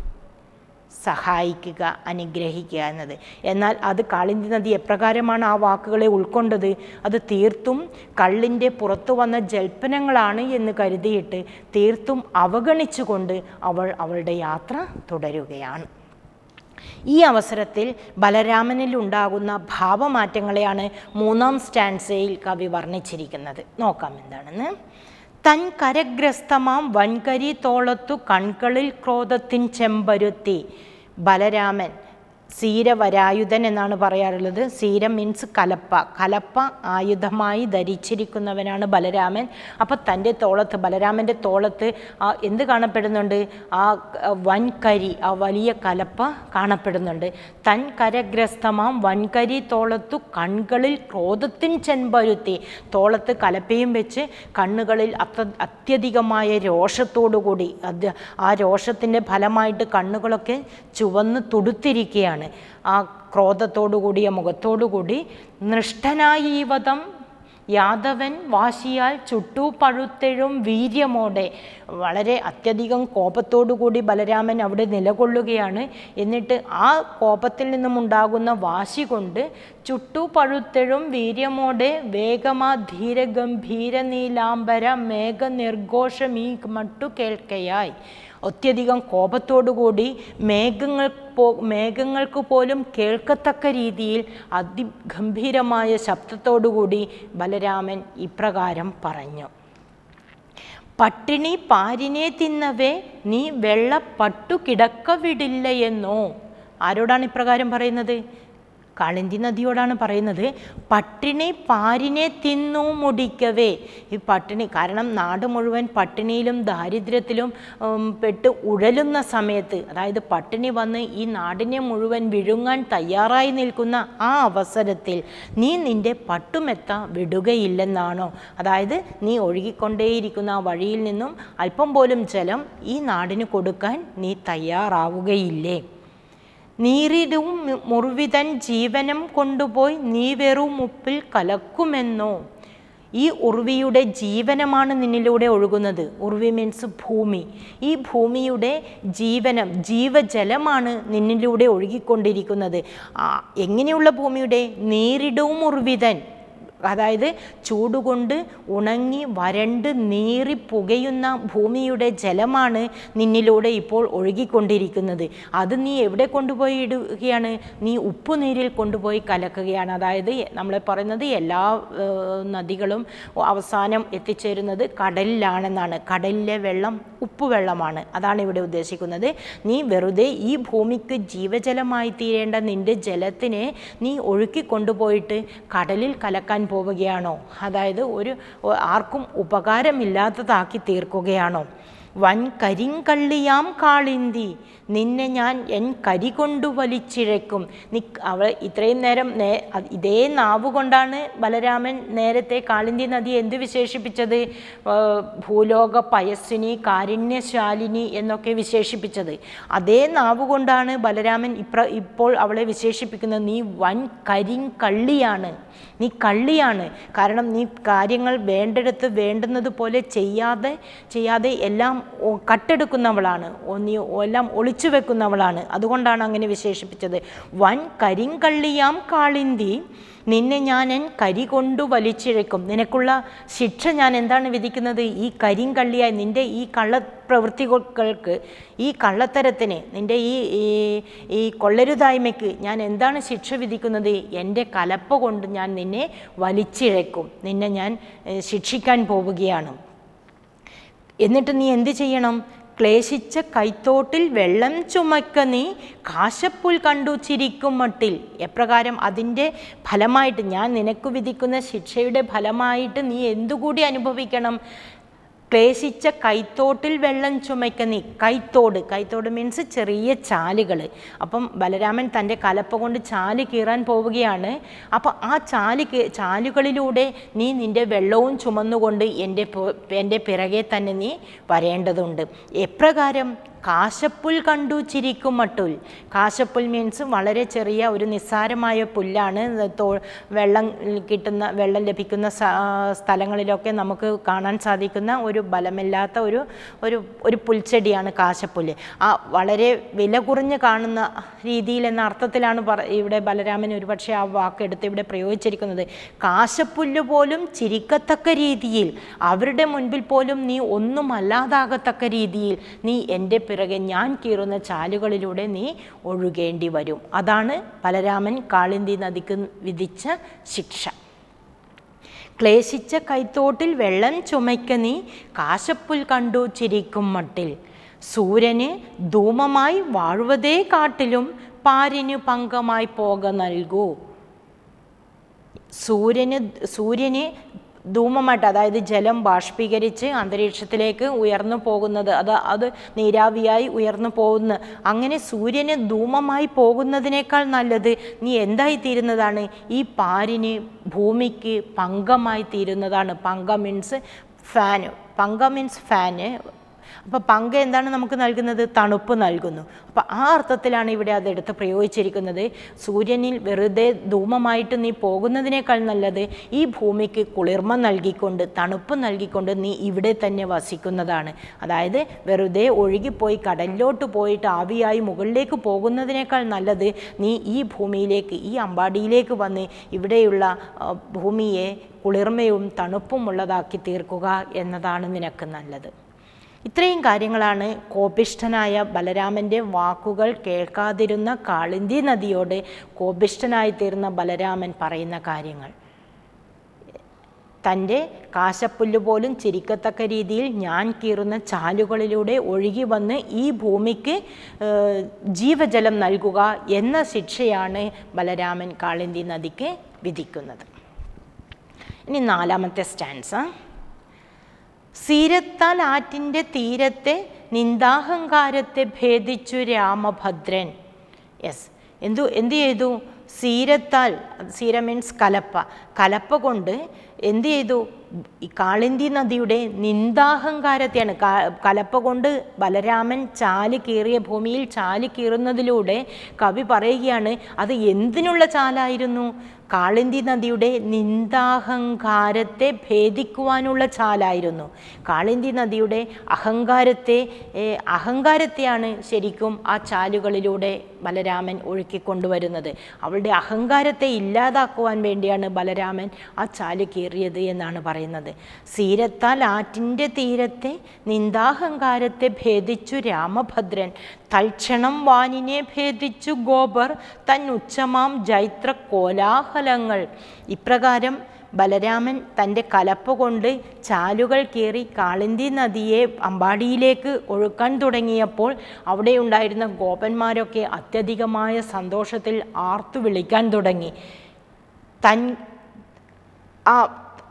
സഹായിക്കുക അനുഗ്രഹിക്കുക എന്നത് എന്നാൽ അത് കാളിന്തി നദി എപ്രകാരമാണ് ആ വാക്കുകളെ ഉൾക്കൊണ്ടത് അത് തീർത്തും കള്ളിൻ്റെ പുറത്തു വന്ന ജൽപ്പനങ്ങളാണ് എന്ന് കരുതിയിട്ട് തീർത്തും അവഗണിച്ചുകൊണ്ട് അവൾ അവളുടെ യാത്ര തുടരുകയാണ് ഈ അവസരത്തിൽ ബലരാമനിൽ ഉണ്ടാകുന്ന ഭാവമാറ്റങ്ങളെയാണ് മൂന്നാം സ്റ്റാൻസയിൽ കവി വർണ്ണിച്ചിരിക്കുന്നത് നോക്കാം എന്താണെന്ന് തൻ കരഗ്രസ്തമാം വൻകരി തോളത്തു കൺകളിൽ ക്രോധത്തിൻ ചെമ്പരുത്തി ബലരാമൻ സീരവരായുധൻ എന്നാണ് പറയാറുള്ളത് സീര മീൻസ് കലപ്പ കലപ്പ ആയുധമായി ധരിച്ചിരിക്കുന്നവനാണ് ബലരാമൻ അപ്പം തൻ്റെ തോളത്ത് ബലരാമൻ്റെ തോളത്ത് ആ എന്ത് കാണപ്പെടുന്നുണ്ട് ആ ക- വൻകരി ആ വലിയ കലപ്പ കാണപ്പെടുന്നുണ്ട് തൻ കരഗ്രസ്തമാം വൻകരി തോളത്തു കൺകളിൽ ക്രോധത്തിൻ ചെമ്പരുത്തി തോളത്ത് കലപ്പയും വെച്ച് കണ്ണുകളിൽ അത്ര അത്യധികമായ രോഷത്തോടുകൂടി അത് ആ രോഷത്തിൻ്റെ ഫലമായിട്ട് കണ്ണുകളൊക്കെ ചുവന്ന് തുടുത്തിരിക്കുകയാണ് ആ ക്രോധത്തോടുകൂടിയ മുഖത്തോടുകൂടി നൃഷ്ടനായി ഈ വധം യാദവൻ വാശിയാൽ ചുട്ടു പഴുത്തെഴും വീര്യമോടെ വളരെ അത്യധികം കോപത്തോടുകൂടി ബലരാമൻ അവിടെ നിലകൊള്ളുകയാണ് എന്നിട്ട് ആ കോപത്തിൽ നിന്നും ഉണ്ടാകുന്ന വാശി കൊണ്ട് ചുട്ടു പഴുത്തെഴും വീര്യമോടെ വേഗമാ ധീരഗംഭീര നീലാംബര മേഘ നിർഘോഷമീ മട്ടു കേൾക്കയായി അത്യധികം കോപത്തോടുകൂടി മേഘങ്ങൾ പോ മേഘങ്ങൾക്ക് പോലും കേൾക്കത്തക്ക രീതിയിൽ അതിഗംഭീരമായ ശബ്ദത്തോടുകൂടി ബലരാമൻ ഇപ്രകാരം പറഞ്ഞു പട്ടിണി പാരിനെ തിന്നവേ നീ വെള്ളപ്പട്ടു കിടക്ക വിടില്ല എന്നോ ആരോടാണ് ഇപ്രകാരം പറയുന്നത് കാളിന്തി നദിയോടാണ് പറയുന്നത് പട്ടിണി പാരിനെ തിന്നു മുടിക്കവേ ഈ പട്ടിണി കാരണം നാട് മുഴുവൻ പട്ടിണിയിലും ദാരിദ്ര്യത്തിലും ഉം, പെട്ട് ഉഴലുന്ന സമയത്ത് അതായത് പട്ടിണി വന്ന് ഈ നാടിനെ മുഴുവൻ വിഴുങ്ങാൻ തയ്യാറായി നിൽക്കുന്ന ആ അവസരത്തിൽ നീ നിന്റെ പട്ടുമെത്ത വിടുകയില്ലെന്നാണോ അതായത് നീ ഒഴുകിക്കൊണ്ടേയിരിക്കുന്ന ആ വഴിയിൽ നിന്നും അല്പം പോലും ജലം ഈ നാടിന് കൊടുക്കാൻ നീ തയ്യാറാവുകയില്ലേ നീറിടും മുറിവിതൻ ജീവനം കൊണ്ടുപോയി നീ വെറും ഉപ്പിൽ കലക്കുമെന്നോ ഈ ഉർവിയുടെ ജീവനമാണ് നിന്നിലൂടെ ഒഴുകുന്നത് ഉർവി മീൻസ് ഭൂമി ഈ ഭൂമിയുടെ ജീവനം ജീവജലമാണ് നിന്നിലൂടെ ഒഴുകിക്കൊണ്ടിരിക്കുന്നത് ആ, എങ്ങനെയുള്ള ഭൂമിയുടെ നീറിടവും ഉർവിതൻ അതായത് ചൂടുകൊണ്ട് ഉണങ്ങി വരണ്ട് നീറി പുകയുന്ന ഭൂമിയുടെ ജലമാണ് നിന്നിലൂടെ ഇപ്പോൾ ഒഴുകിക്കൊണ്ടിരിക്കുന്നത് അത് നീ എവിടെ കൊണ്ടുപോയി ഇടുകയാണ് നീ ഉപ്പുനീരിൽ കൊണ്ടുപോയി കലക്കുകയാണ് അതായത് നമ്മൾ പറയുന്നത് എല്ലാ ഏഹ്, നദികളും അവസാനം എത്തിച്ചേരുന്നത് കടലിലാണെന്നാണ് കടലിലെ വെള്ളം ഉപ്പുവെള്ളമാണ് അതാണ് ഇവിടെ ഉദ്ദേശിക്കുന്നത് നീ വെറുതെ ഈ ഭൂമിക്ക് ജീവജലമായി തീരേണ്ട നിന്റെ ജലത്തിനെ നീ ഒഴുക്കി കൊണ്ടുപോയിട്ട് കടലിൽ കലക്കാൻ പോവുകയാണോ അതായത് ഒരു ഒ- ആർക്കും ഉപകാരമില്ലാത്തതാക്കി തീർക്കുകയാണോ വൻ കരിങ്കള്ളിയാം കാളിന്തി നിന്നെ ഞാൻ എൻ കരി കൊണ്ടു വലിച്ചിഴക്കും നി അവൾ ഇത്രയും നേരം നേ അത് ഇതേ നാവ് കൊണ്ടാണ് ബലരാമൻ നേരത്തെ കാളിന്തി നദി എന്ത് വിശേഷിപ്പിച്ചത് ആ, ഭൂലോക പയസ്വിനി കാരുണ്യശാലിനി എന്നൊക്കെ വിശേഷിപ്പിച്ചത് അതേ നാവ് കൊണ്ടാണ് ബലരാമൻ ഇപ്ര ഇപ്പോൾ അവളെ വിശേഷിപ്പിക്കുന്നത് നീ വൻ കരിങ്കള്ളിയാണ് നീ കള്ളിയാണ് കാരണം നീ കാര്യങ്ങൾ വേണ്ടിടത്ത് വേണ്ടുന്നത് പോലെ ചെയ്യാതെ ചെയ്യാതെ എല്ലാം ഒ- കട്ടെടുക്കുന്നവളാണ് ഒ- നീ എല്ലാം ഒളിച്ചു വെക്കുന്നവളാണ് അതുകൊണ്ടാണ് അങ്ങനെ വിശേഷിപ്പിച്ചത് വൻ കരിങ്കള്ളിയാം കാളിന്തി നിന്നെ ഞാൻ എൻ കരി കൊണ്ടു വലിച്ചിഴക്കും നിനക്കുള്ള ശിക്ഷ ഞാൻ എന്താണ് വിധിക്കുന്നത് ഈ കരിങ്കള്ളിയായി നിന്റെ ഈ കള്ളപ്രവൃത്തികൾക്ക് ഈ കള്ളത്തരത്തിന് നിന്റെ ഈ ഈ- ഈ കൊള്ളരുതായ്മയ്ക്ക് ഞാൻ എന്താണ് ശിക്ഷ വിധിക്കുന്നത് എൻ്റെ കലപ്പ കൊണ്ട് ഞാൻ നിന്നെ വലിച്ചിഴക്കും നിന്നെ ഞാൻ ഏഹ്, ശിക്ഷിക്കാൻ പോവുകയാണ് എന്നിട്ട് നീ എന്ത് ചെയ്യണം ക്ലേശിച്ച കൈത്തോട്ടിൽ വെള്ളം ചുമക്ക നീ കാശപ്പുൽ കണ്ടു ചിരിക്കും മട്ടിൽ എപ്രകാരം അതിൻ്റെ ഫലമായിട്ട് ഞാൻ നിനക്ക് വിധിക്കുന്ന ശിക്ഷയുടെ ഫലമായിട്ട് നീ എന്തുകൂടി അനുഭവിക്കണം ക്ലേശിച്ച കൈത്തോട്ടിൽ വെള്ളം ചുമയ്ക്ക നീ കൈത്തോട് കൈത്തോട് മീൻസ് ചെറിയ ചാലുകൾ അപ്പം ബലരാമൻ തൻ്റെ കലപ്പ കൊണ്ട് ചാല് കീറാൻ പോവുകയാണ് അപ്പോൾ ആ ചാല് കീ- ചാലുകളിലൂടെ നീ നിൻ്റെ വെള്ളവും ചുമന്നുകൊണ്ട് എൻ്റെ പു- എൻ്റെ പിറകെ തന്നെ നീ വരേണ്ടതുണ്ട് എപ്രകാരം കാശപ്പുൽ കണ്ടു ചിരിക്കും മട്ടുൽ കാശപ്പുൽ മീൻസ് വളരെ ചെറിയ ഒരു നിസ്സാരമായ പുല്ലാണ് തോ വെള്ളം കിട്ടുന്ന വെള്ളം ലഭിക്കുന്ന സ- സ്ഥലങ്ങളിലൊക്കെ നമുക്ക് കാണാൻ സാധിക്കുന്ന ഒരു ബലമില്ലാത്ത ഒരു ഒരു ഒരു പുൽച്ചെടിയാണ് കാശപ്പുല്ല് ആ വളരെ വില കുറഞ്ഞ് കാണുന്ന രീതിയിൽ എന്ന അർത്ഥത്തിലാണ് പറ ഇവിടെ ബലരാമൻ ഒരുപക്ഷെ ആ വാക്കെടുത്ത് ഇവിടെ പ്രയോഗിച്ചിരിക്കുന്നത് കാശപ്പുല്ല് പോലും ചിരിക്കത്തക്ക രീതിയിൽ അവരുടെ മുൻപിൽ പോലും നീ ഒന്നുമല്ലാതാകത്തക്ക രീതിയിൽ നീ എൻ്റെ പിറകെ ഞാൻ കീറുന്ന ചാലുകളിലൂടെ നീ ഒഴുകേണ്ടി വരും അതാണ് ബലരാമൻ കാളിന്തി നദിക്ക് വിധിച്ച ശിക്ഷ ക്ലേശിച്ച കൈത്തോട്ടിൽ വെള്ളം ചുമയ്ക്ക നീ കാശപ്പുൽ കണ്ടു ചിരിക്കും മട്ടിൽ സൂര്യന് ധൂമമായി വാഴുവതേ കാട്ടിലും പാരിനു പങ്കമായി പോക നൽകൂ സൂര്യന് സൂര്യന് ധൂമമായിട്ട് അതായത് ജലം ബാഷ്പീകരിച്ച് അന്തരീക്ഷത്തിലേക്ക് ഉയർന്നു പോകുന്നത് അത് അത് നീരാവിയായി ഉയർന്നു പോകുന്ന അങ്ങനെ സൂര്യന് ധൂമമായി പോകുന്നതിനേക്കാൾ നല്ലത് നീ എന്തായി തീരുന്നതാണ് ഈ പാരിന് ഭൂമിക്ക് പങ്കമായി തീരുന്നതാണ് പങ്ക മീൻസ് ഫാന് പങ്ക മീൻസ് ഫാന് അപ്പോൾ പങ്ക എന്താണ് നമുക്ക് നൽകുന്നത് തണുപ്പ് നൽകുന്നു അപ്പോൾ ആ അർത്ഥത്തിലാണ് ഇവിടെ അതെടുത്ത് പ്രയോഗിച്ചിരിക്കുന്നത് സൂര്യനിൽ വെറുതെ ധൂമമായിട്ട് നീ പോകുന്നതിനേക്കാൾ നല്ലത് ഈ ഭൂമിക്ക് കുളിർമ നൽകിക്കൊണ്ട് തണുപ്പ് നൽകിക്കൊണ്ട് നീ ഇവിടെ തന്നെ വസിക്കുന്നതാണ് അതായത് വെറുതെ ഒഴുകിപ്പോയി കടലിലോട്ട് പോയിട്ട് ആവിയായി മുകളിലേക്ക് പോകുന്നതിനേക്കാൾ നല്ലത് നീ ഈ ഭൂമിയിലേക്ക് ഈ അമ്പാടിയിലേക്ക് വന്ന് ഇവിടെയുള്ള ആ, ഭൂമിയെ കുളിർമയും തണുപ്പും ഉള്ളതാക്കി തീർക്കുക എന്നതാണ് നിനക്ക് നല്ലത് ഇത്രയും കാര്യങ്ങളാണ് കോപിഷ്ഠനായ ബലരാമൻ്റെ വാക്കുകൾ കേൾക്കാതിരുന്ന കാളിന്തി നദിയോട് കോപിഷ്ഠനായി തീർന്ന ബലരാമൻ പറയുന്ന കാര്യങ്ങൾ തൻ്റെ കാശപ്പുല്ല് പോലും ചിരിക്കത്തക്ക രീതിയിൽ ഞാൻ കീറുന്ന ചാലുകളിലൂടെ ഒഴുകി വന്ന് ഈ ഭൂമിക്ക് ഏഹ്, ജീവജലം നൽകുക എന്ന ശിക്ഷയാണ് ബലരാമൻ കാളിന്തി നദിക്ക് വിധിക്കുന്നത് ഇനി നാലാമത്തെ സ്റ്റാൻസ സീരത്താൽ ആറ്റിൻ്റെ തീരത്തെ നിന്ദാഹങ്കാരത്തെ ഭേദിച്ചു രാമഭദ്രൻ യെസ് എന്തു എന്ത് ചെയ്തു സീരത്താൽ സീര മീൻസ് കലപ്പ കലപ്പ കൊണ്ട് എന്ത് ചെയ്തു ഈ കാളിന്തി നദിയുടെ നിന്ദാഹങ്കാരത്തെയാണ് ക- കലപ്പ കൊണ്ട് ബലരാമൻ ചാല് കീറിയ ഭൂമിയിൽ ചാല് കീറുന്നതിലൂടെ കവി പറയുകയാണ് അത് എന്തിനുള്ള ചാലായിരുന്നു കാളിന്തി നദിയുടെ നിന്ദാഹങ്കാരത്തെ ഭേദിക്കുവാനുള്ള ചാലായിരുന്നു കാളിന്തി നദിയുടെ അഹങ്കാരത്തെ ഏ, അഹങ്കാരത്തെയാണ് ശരിക്കും ആ ചാലുകളിലൂടെ ബലരാമൻ ഒഴുക്കിക്കൊണ്ടുവരുന്നത് അവളുടെ അഹങ്കാരത്തെ ഇല്ലാതാക്കുവാൻ വേണ്ടിയാണ് ബലരാമൻ ആ ചാല് കീറിയത് എന്നാണ് പറയുന്നത് സീരത്താൽ ആറ്റിൻ്റെ തീരത്തെ നിന്ദാഹങ്കാരത്തെ ഭേദിച്ചു രാമഭദ്രൻ തൽക്ഷണം വാനിനെ ഭേദിച്ചു ഗോപർ തൻ ഉച്ചമാം ജൈത്ര കോലാഹലങ്ങൾ ഇപ്രകാരം ബലരാമൻ തൻ്റെ കലപ്പ കൊണ്ട് ചാലുകൾ കീറി കാളിന്തി നദിയെ അമ്പാടിയിലേക്ക് ഒഴുക്കാൻ തുടങ്ങിയപ്പോൾ അവിടെ ഉണ്ടായിരുന്ന ഗോപന്മാരൊക്കെ അത്യധികമായ സന്തോഷത്തിൽ ആർത്തു വിളിക്കാൻ തുടങ്ങി തൻ ആ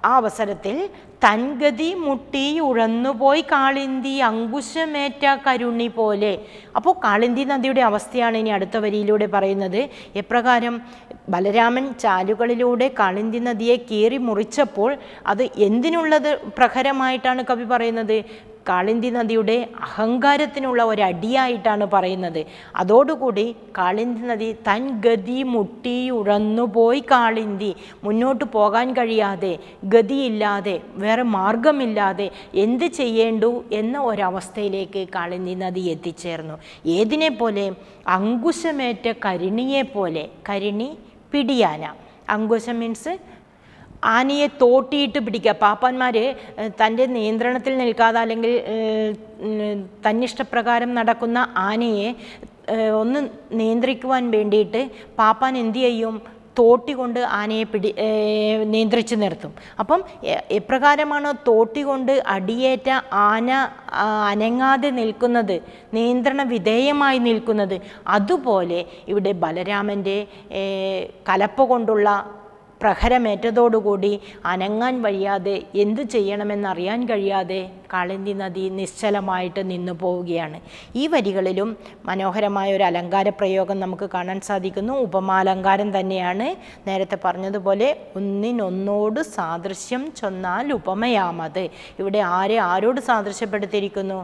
ആ അവസരത്തിൽ തൻഗതി മുട്ടി ഉഴന്നുപോയി കാളിന്തി അങ്കുശമേറ്റ കരുണി പോലെ അപ്പോൾ കാളിന്തി നദിയുടെ അവസ്ഥയാണ് ഇനി അടുത്ത വരിയിലൂടെ പറയുന്നത് എപ്രകാരം ബലരാമൻ ചാലുകളിലൂടെ കാളിന്തി നദിയെ കീറി മുറിച്ചപ്പോൾ അത് എന്തിനുള്ളത് പ്രഹരമായിട്ടാണ് കവി പറയുന്നത് കാളിന്തി നദിയുടെ അഹങ്കാരത്തിനുള്ള ഒരടിയായിട്ടാണ് പറയുന്നത് അതോടുകൂടി കാളിന്തി നദി തൻ ഗതി മുട്ടി ഉഴന്നുപോയി കാളിന്തി മുന്നോട്ട് പോകാൻ കഴിയാതെ ഗതിയില്ലാതെ വേറെ മാർഗമില്ലാതെ എന്ത് ചെയ്യേണ്ടു എന്ന ഒരവസ്ഥയിലേക്ക് കാളിന്തി നദി എത്തിച്ചേർന്നു ഏതിനെ പോലെ അങ്കുശമേറ്റ കരിണിയെ പോലെ കരിണി പിടിയാന അങ്കുശം മീൻസ് ആനയെ തോട്ടിയിട്ട് പിടിക്കുക പാപ്പാന്മാർ തൻ്റെ നിയന്ത്രണത്തിൽ നിൽക്കാതെ അല്ലെങ്കിൽ ഏഹ്, ഉം, തന്നിഷ്ടപ്രകാരം നടക്കുന്ന ആനയെ ഏഹ്, ഒന്ന് നിയന്ത്രിക്കുവാൻ വേണ്ടിയിട്ട് പാപ്പാൻ എന്തു ചെയ്യും തോട്ടി കൊണ്ട് ആനയെ പിടി ഏഹ്, നിയന്ത്രിച്ച് നിർത്തും അപ്പം എ- എപ്രകാരമാണോ തോട്ടി കൊണ്ട് അടിയേറ്റ ആന ആ, അനങ്ങാതെ നിൽക്കുന്നത് നിയന്ത്രണ വിധേയമായി നിൽക്കുന്നത് അതുപോലെ ഇവിടെ ബലരാമൻ്റെ ഏഹ്, കലപ്പ കൊണ്ടുള്ള പ്രഹരമേറ്റതോടുകൂടി അനങ്ങാൻ വയ്യാതെ എന്തു ചെയ്യണമെന്നറിയാൻ കഴിയാതെ കാളിന്തി നദി നിശ്ചലമായിട്ട് നിന്നു പോവുകയാണ് ഈ വരികളിലും മനോഹരമായ ഒരു അലങ്കാര പ്രയോഗം നമുക്ക് കാണാൻ സാധിക്കുന്നു ഉപമാലങ്കാരം തന്നെയാണ് നേരത്തെ പറഞ്ഞതുപോലെ ഒന്നിനൊന്നോട് സാദൃശ്യം ചൊന്നാൽ ഉപമയാമത് ഇവിടെ ആരെ ആരോട് സാദൃശ്യപ്പെടുത്തിയിരിക്കുന്നു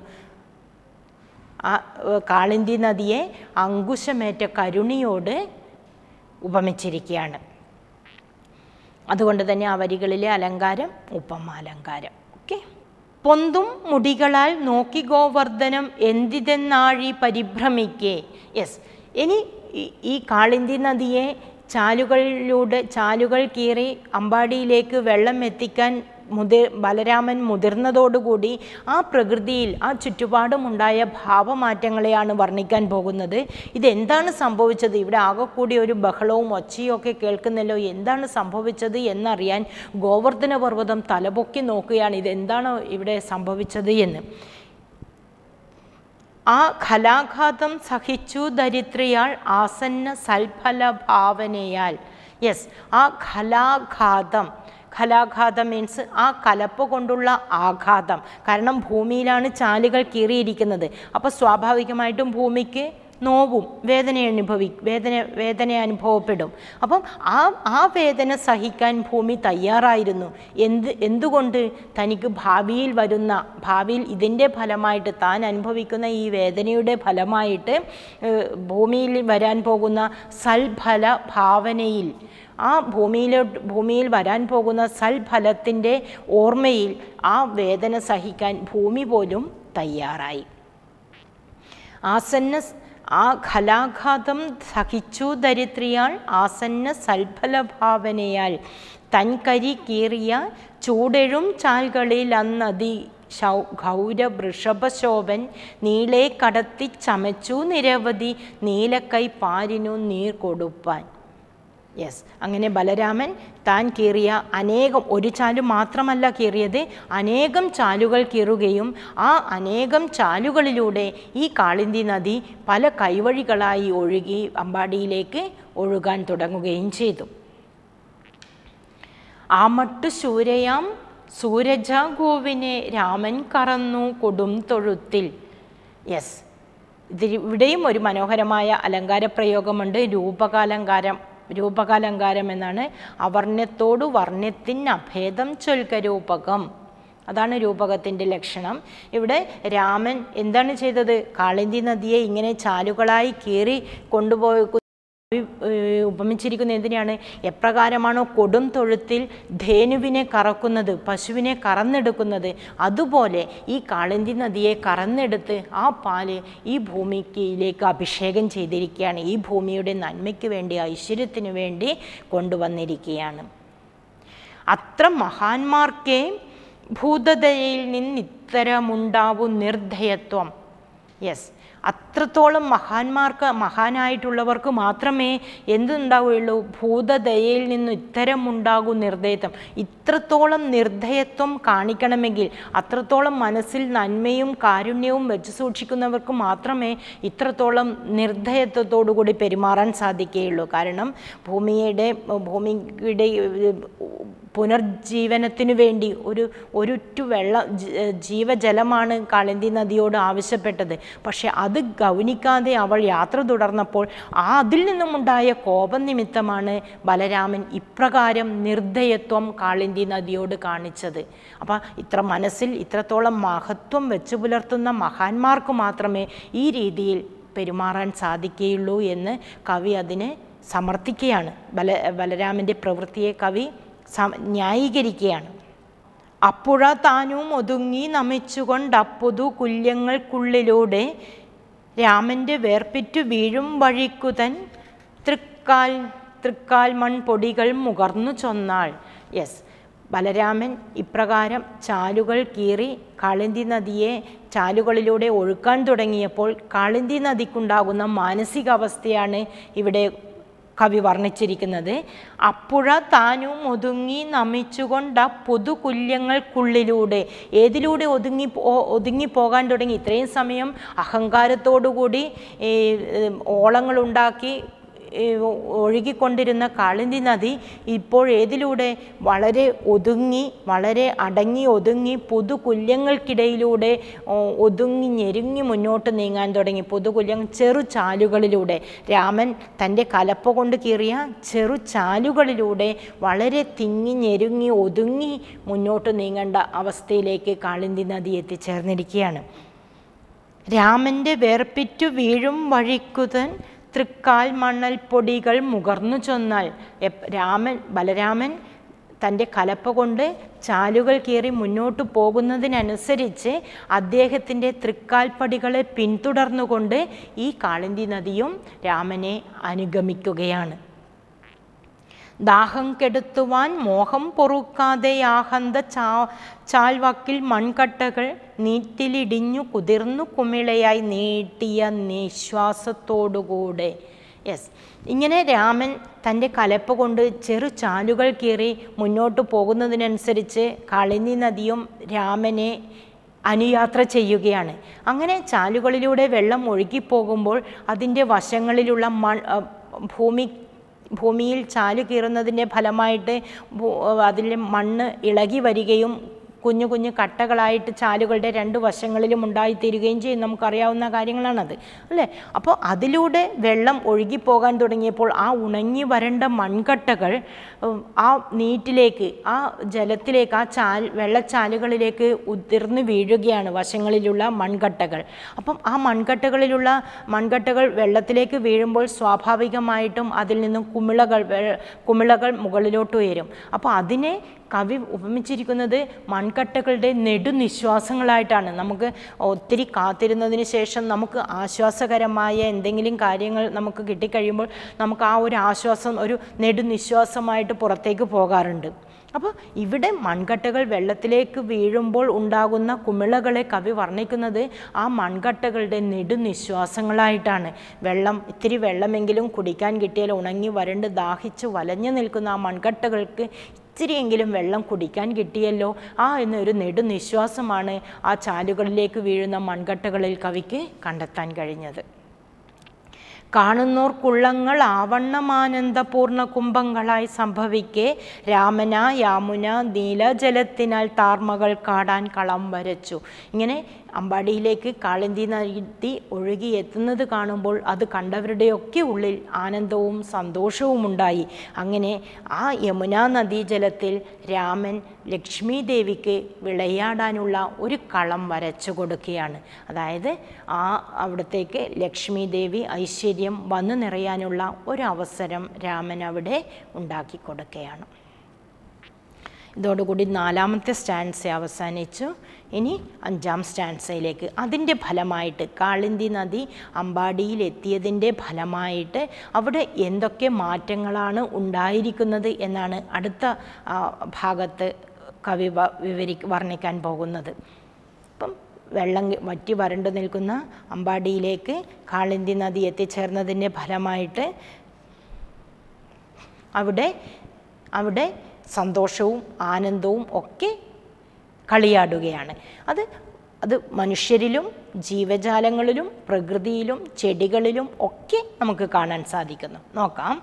ആ ഏ, കാളിന്തി നദിയെ അങ്കുശമേറ്റ കരുണിയോട് ഉപമിച്ചിരിക്കുകയാണ് അതുകൊണ്ട് തന്നെ ആ വരികളിലെ അലങ്കാരം ഉപമാലങ്കാരം ഓക്കെ പൊന്തും മുടികളാൽ നോക്കി ഗോവർദ്ധനം എന്തിതെന്നാഴി പരിഭ്രമിക്കേ യെസ് ഇനി ഈ- ഈ കാളിന്തി നദിയെ ചാലുകളിലൂടെ ചാലുകൾ കീറി അമ്പാടിയിലേക്ക് വെള്ളം എത്തിക്കാൻ മുതിർ ബലരാമൻ മുതിർന്നതോടുകൂടി ആ പ്രകൃതിയിൽ ആ ചുറ്റുപാടുമുണ്ടായ ഭാവമാറ്റങ്ങളെയാണ് വർണ്ണിക്കാൻ പോകുന്നത് ഇതെന്താണ് സംഭവിച്ചത് ഇവിടെ ആകെ കൂടി ഒരു ബഹളവും ഒച്ചയും ഒക്കെ കേൾക്കുന്നല്ലോ എന്താണ് സംഭവിച്ചത് എന്നറിയാൻ ഗോവർദ്ധന പർവ്വതം തലപൊക്കി നോക്കുകയാണ് ഇതെന്താണ് ഇവിടെ സംഭവിച്ചത് എന്ന് ആ ഖലാഘാതം സഹിച്ചു ദരിദ്രയാൾ ആസന്ന സൽഫല ഭാവനയാൽ യെസ് ആ ഖലാഘാതം ഖലാഘാതം മീൻസ് ആ കലപ്പ് കൊണ്ടുള്ള ആഘാതം കാരണം ഭൂമിയിലാണ് ചാലുകൾ കീറിയിരിക്കുന്നത് അപ്പോൾ സ്വാഭാവികമായിട്ടും ഭൂമിക്ക് നോവും വേദന അനുഭവി വേദന വേദന അനുഭവപ്പെടും അപ്പം ആ ആ വേദന സഹിക്കാൻ ഭൂമി തയ്യാറായിരുന്നു എന്ത് എന്തുകൊണ്ട് തനിക്ക് ഭാവിയിൽ വരുന്ന ഭാവിയിൽ ഇതിൻ്റെ ഫലമായിട്ട് താൻ അനുഭവിക്കുന്ന ഈ വേദനയുടെ ഫലമായിട്ട് ഏഹ്, ഭൂമിയിൽ വരാൻ പോകുന്ന സൽഫല ഭാവനയിൽ ആ ഭൂമിയിലോട്ട് ഭൂമിയിൽ വരാൻ പോകുന്ന സൽഫലത്തിൻ്റെ ഓർമ്മയിൽ ആ വേദന സഹിക്കാൻ ഭൂമി പോലും തയ്യാറായി ആസന്ന സ്- ആ ഖലാഘാതം സഹിച്ചു ദരിദ്രിയാൾ ആസന്ന സൽഫല ഭാവനയാൽ തൻകരി കീറിയ ചൂടെഴും ചാൽകളിൽ അന്നതി ശൗ ഗൗര വൃഷഭശോഭൻ നീളെ കടത്തി ചമച്ചു നിരവധി നീലക്കൈ പാരിനു നീർ കൊടുപ്പാൻ യെസ് അങ്ങനെ ബലരാമൻ താൻ കീറിയ അനേകം ഒരു ചാലു മാത്രമല്ല കീറിയത് അനേകം ചാലുകൾ കീറുകയും ആ അനേകം ചാലുകളിലൂടെ ഈ കാളിന്തി നദി പല കൈവഴികളായി ഒഴുകി അമ്പാടിയിലേക്ക് ഒഴുകാൻ തുടങ്ങുകയും ചെയ്തു ആമട്ടു ശൂരയാം സൂരജ ഗോവിനെ രാമൻ കറന്നു കൊടും തൊഴുത്തിൽ യെസ് ഇതിൽ ഇവിടെയും ഒരു മനോഹരമായ അലങ്കാര പ്രയോഗമുണ്ട് രൂപകാലങ്കാരം രൂപകാലങ്കാരം എന്നാണ് അവർണ്യത്തോടു വർണ്ണ്യത്തിന് അഭേദം ചൊൽക്ക രൂപകം അതാണ് രൂപകത്തിൻ്റെ ലക്ഷണം ഇവിടെ രാമൻ എന്താണ് ചെയ്തത് കാളിന്തി നദിയെ ഇങ്ങനെ ചാലുകളായി കീറി കൊണ്ടുപോയി ഏഹ് ഉപമിച്ചിരിക്കുന്ന എന്തിനാണ് എപ്രകാരമാണോ കൊടും തൊഴുത്തിൽ ധേനുവിനെ കറക്കുന്നത് പശുവിനെ കറന്നെടുക്കുന്നത് അതുപോലെ ഈ കാളിന്തി നദിയെ കറന്നെടുത്ത് ആ പാല് ഈ ഭൂമിക്കിലേക്ക് അഭിഷേകം ചെയ്തിരിക്കുകയാണ് ഈ ഭൂമിയുടെ നന്മയ്ക്ക് വേണ്ടി ഐശ്വര്യത്തിന് വേണ്ടി കൊണ്ടുവന്നിരിക്കുകയാണ് അത്ര മഹാന്മാർക്കേ ഭൂതദയയിൽ നിന്നിത്തരമുണ്ടാവും നിർദ്ധയത്വം യെസ് അത്രത്തോളം മഹാന്മാർക്ക് മഹാനായിട്ടുള്ളവർക്ക് മാത്രമേ എന്തുണ്ടാവുകയുള്ളൂ ഭൂതദയയിൽ നിന്ന് ഇത്തരമുണ്ടാകും നിർദ്ദയത്വം ഇത്രത്തോളം നിർദ്ധയത്വം കാണിക്കണമെങ്കിൽ അത്രത്തോളം മനസ്സിൽ നന്മയും കാരുണ്യവും വെച്ച് സൂക്ഷിക്കുന്നവർക്ക് മാത്രമേ ഇത്രത്തോളം നിർദ്ധയത്വത്തോടുകൂടി പെരുമാറാൻ സാധിക്കുകയുള്ളൂ കാരണം ഭൂമിയുടെ ഭൂമിയുടെ പുനർജീവനത്തിനു വേണ്ടി ഒരു ഒരുറ്റു വെള്ള ജ- ജീവജലമാണ് കാളിന്തി നദിയോട് ആവശ്യപ്പെട്ടത് പക്ഷെ അത് ഗൗനിക്കാതെ അവൾ യാത്ര തുടർന്നപ്പോൾ ആ അതിൽ നിന്നുമുണ്ടായ കോപം നിമിത്തമാണ് ബലരാമൻ ഇപ്രകാരം നിർദ്ദയത്വം കാളിന്തി നദിയോട് കാണിച്ചത് അപ്പം ഇത്ര മനസ്സിൽ ഇത്രത്തോളം മഹത്വം വെച്ചു പുലർത്തുന്ന മഹാന്മാർക്ക് മാത്രമേ ഈ രീതിയിൽ പെരുമാറാൻ സാധിക്കുകയുള്ളൂ എന്ന് കവി അതിനെ സമർത്ഥിക്കുകയാണ് ബല ബലരാമൻ്റെ പ്രവൃത്തിയെ കവി സം ന്യായീകരിക്കുകയാണ് അപ്പുഴ താനും ഒതുങ്ങി നമിച്ചുകൊണ്ടപ്പുതു കുല്യങ്ങൾക്കുള്ളിലൂടെ രാമൻ്റെ വേർപ്പിറ്റു വീഴും വഴിക്കുതൻ തൃക്കാൽ തൃക്കാൽ മൺപൊടികൾ മുകർന്നു ചൊന്നാൾ യെസ് ബലരാമൻ ഇപ്രകാരം ചാലുകൾ കീറി കാളിന്തി നദിയെ ചാലുകളിലൂടെ ഒഴുക്കാൻ തുടങ്ങിയപ്പോൾ കാളിന്തി നദിക്കുണ്ടാകുന്ന മാനസികാവസ്ഥയാണ് ഇവിടെ കവി വർണ്ണിച്ചിരിക്കുന്നത് അപ്പുഴ താനും ഒതുങ്ങി നമിച്ചുകൊണ്ട് ആ പൊതുകുല്യങ്ങൾക്കുള്ളിലൂടെ ഏതിലൂടെ ഒതുങ്ങി പോ- ഒതുങ്ങി പോകാൻ തുടങ്ങി ഇത്രയും സമയം അഹങ്കാരത്തോടുകൂടി ഈ, ഏം, ഓളങ്ങളുണ്ടാക്കി ഈ, ഒഴുകിക്കൊണ്ടിരുന്ന കാളിന്തി നദി ഇപ്പോൾ ഏതിലൂടെ വളരെ ഒതുങ്ങി വളരെ അടങ്ങി ഒതുങ്ങി പുതുകുല്യങ്ങൾക്കിടയിലൂടെ ഓ, ഒതുങ്ങി ഞെരുങ്ങി മുന്നോട്ട് നീങ്ങാൻ തുടങ്ങി പുതുകുല്യം ചെറു ചാലുകളിലൂടെ രാമൻ തൻ്റെ കലപ്പ കൊണ്ട് കീറിയ ചെറു ചാലുകളിലൂടെ വളരെ തിങ്ങി ഞെരുങ്ങി ഒതുങ്ങി മുന്നോട്ട് നീങ്ങേണ്ട അവസ്ഥയിലേക്ക് കാളിന്തി നദി എത്തിച്ചേർന്നിരിക്കുകയാണ് രാമൻ്റെ വേർപ്പിറ്റു വീഴും വഴിക്കുതൻ തൃക്കാൽ മണ്ണൽ പൊടികൾ മുകർന്നു ചൊന്നാൽ എപ്- രാമൻ ബലരാമൻ തൻ്റെ കലപ്പ കൊണ്ട് ചാലുകൾ കയറി മുന്നോട്ട് പോകുന്നതിനനുസരിച്ച് അദ്ദേഹത്തിൻ്റെ തൃക്കാൽപ്പടികളെ പിന്തുടർന്നുകൊണ്ട് ഈ കാളിന്തി നദിയും രാമനെ അനുഗമിക്കുകയാണ് ദാഹം കെടുത്തുവാൻ മോഹം പൊറുക്കാതെ ആഹന്ത ചാ ചാൽവാക്കിൽ മൺകട്ടകൾ നീറ്റിലിടിഞ്ഞു കുതിർന്നു കുമിളയായി നീട്ടിയ നിശ്വാസത്തോടുകൂടെ യെസ് ഇങ്ങനെ രാമൻ തൻ്റെ കലപ്പ കൊണ്ട് ചെറു ചാലുകൾ കീറി മുന്നോട്ട് പോകുന്നതിനനുസരിച്ച് കാളിന്തി നദിയും രാമനെ അനുയാത്ര ചെയ്യുകയാണ് അങ്ങനെ ചാലുകളിലൂടെ വെള്ളം ഒഴുകിപ്പോകുമ്പോൾ അതിൻ്റെ വശങ്ങളിലുള്ള മൺ അ, ഭൂമി ഭൂമിയിൽ ചാല് കീറുന്നതിൻ്റെ ഫലമായിട്ട് ഭൂ- അതിലെ മണ്ണ് ഇളകി വരികയും കുഞ്ഞു കുഞ്ഞു കട്ടകളായിട്ട് ചാലുകളുടെ രണ്ട് വശങ്ങളിലും ഉണ്ടായിത്തീരുകയും ചെയ്യും നമുക്കറിയാവുന്ന കാര്യങ്ങളാണത് അല്ലേ അപ്പോൾ അതിലൂടെ വെള്ളം ഒഴുകിപ്പോകാൻ തുടങ്ങിയപ്പോൾ ആ ഉണങ്ങി വരേണ്ട മൺകട്ടകൾ ഉം, ആ നീറ്റിലേക്ക് ആ ജലത്തിലേക്ക് ആ ചാൽ വെള്ളച്ചാലുകളിലേക്ക് ഉതിർന്ന് വീഴുകയാണ് വശങ്ങളിലുള്ള മൺകട്ടകൾ അപ്പം ആ മൺകട്ടകളിലുള്ള മൺകട്ടകൾ വെള്ളത്തിലേക്ക് വീഴുമ്പോൾ സ്വാഭാവികമായിട്ടും അതിൽ നിന്നും കുമിളകൾ വെ- കുമിളകൾ മുകളിലോട്ട് ഉയരും അപ്പോൾ അതിനെ കവി ഉപമിച്ചിരിക്കുന്നത് മൺകട്ടകളുടെ നെടുനിശ്വാസങ്ങളായിട്ടാണ് നമുക്ക് ഒത്തിരി കാത്തിരുന്നതിന് ശേഷം നമുക്ക് ആശ്വാസകരമായ എന്തെങ്കിലും കാര്യങ്ങൾ നമുക്ക് കിട്ടിക്കഴിയുമ്പോൾ നമുക്ക് ആ ഒരു ആശ്വാസം ഒരു നെടുനിശ്വാസമായിട്ട് പുറത്തേക്ക് പോകാറുണ്ട് അപ്പോൾ ഇവിടെ മൺകട്ടകൾ വെള്ളത്തിലേക്ക് വീഴുമ്പോൾ ഉണ്ടാകുന്ന കുമിളകളെ കവി വർണ്ണിക്കുന്നത് ആ മൺകട്ടകളുടെ നെടുനിശ്വാസങ്ങളായിട്ടാണ് വെള്ളം ഇത്തിരി വെള്ളമെങ്കിലും കുടിക്കാൻ കിട്ടിയാൽ ഉണങ്ങി വരണ്ട് ദാഹിച്ച് വലഞ്ഞു നിൽക്കുന്ന ആ മൺകട്ടകൾക്ക് ഇത്തിരിയെങ്കിലും വെള്ളം കുടിക്കാൻ കിട്ടിയല്ലോ ആ എന്നൊരു നെടുനിശ്വാസമാണ് ആ ചാലുകളിലേക്ക് വീഴുന്ന മൺകട്ടകളിൽ കവിക്ക് കണ്ടെത്താൻ കഴിഞ്ഞത് കാണുന്നോർക്കുള്ളങ്ങൾ ആവണ്ണമാനന്ദപൂർണ്ണ കുംഭങ്ങളായി സംഭവിക്കെ രാമന യാമുന നീലജലത്തിനാൽ താർമകൾ കാടാൻ കളം വരച്ചു ഇങ്ങനെ അമ്പാടിയിലേക്ക് കാളിന്തി നദി ഒഴുകി എത്തുന്നത് കാണുമ്പോൾ അത് കണ്ടവരുടെയൊക്കെ ഉള്ളിൽ ആനന്ദവും സന്തോഷവും ഉണ്ടായി അങ്ങനെ ആ യമുനാ നദീജലത്തിൽ രാമൻ ലക്ഷ്മി ദേവിക്ക് വിളയാടാനുള്ള ഒരു കളം വരച്ചു കൊടുക്കുകയാണ് അതായത് ആ അവിടത്തേക്ക് ലക്ഷ്മി ദേവി ഐശ്വര്യം വന്നു നിറയാനുള്ള ഒരു അവസരം രാമൻ അവിടെ ഉണ്ടാക്കി കൊടുക്കുകയാണ് ഇതോടുകൂടി നാലാമത്തെ സ്റ്റാൻസ അവസാനിച്ചു ഇനി അഞ്ചാം സ്റ്റാൻസയിലേക്ക് അതിൻ്റെ ഫലമായിട്ട് കാളിന്തി നദി അമ്പാടിയിൽ എത്തിയതിൻ്റെ ഫലമായിട്ട് അവിടെ എന്തൊക്കെ മാറ്റങ്ങളാണ് ഉണ്ടായിരിക്കുന്നത് എന്നാണ് അടുത്ത ആ, ഭാഗത്ത് കവി വ- വിവരി വർണ്ണിക്കാൻ പോകുന്നത് അപ്പം വെള്ളം കി- വറ്റി വരണ്ടു നിൽക്കുന്ന അമ്പാടിയിലേക്ക് കാളിന്തി നദി എത്തിച്ചേർന്നതിൻ്റെ ഫലമായിട്ട് അവിടെ അവിടെ സന്തോഷവും ആനന്ദവും ഒക്കെ കളിയാടുകയാണ് അത് അത് മനുഷ്യരിലും ജീവജാലങ്ങളിലും പ്രകൃതിയിലും ചെടികളിലും ഒക്കെ നമുക്ക് കാണാൻ സാധിക്കുന്നു നോക്കാം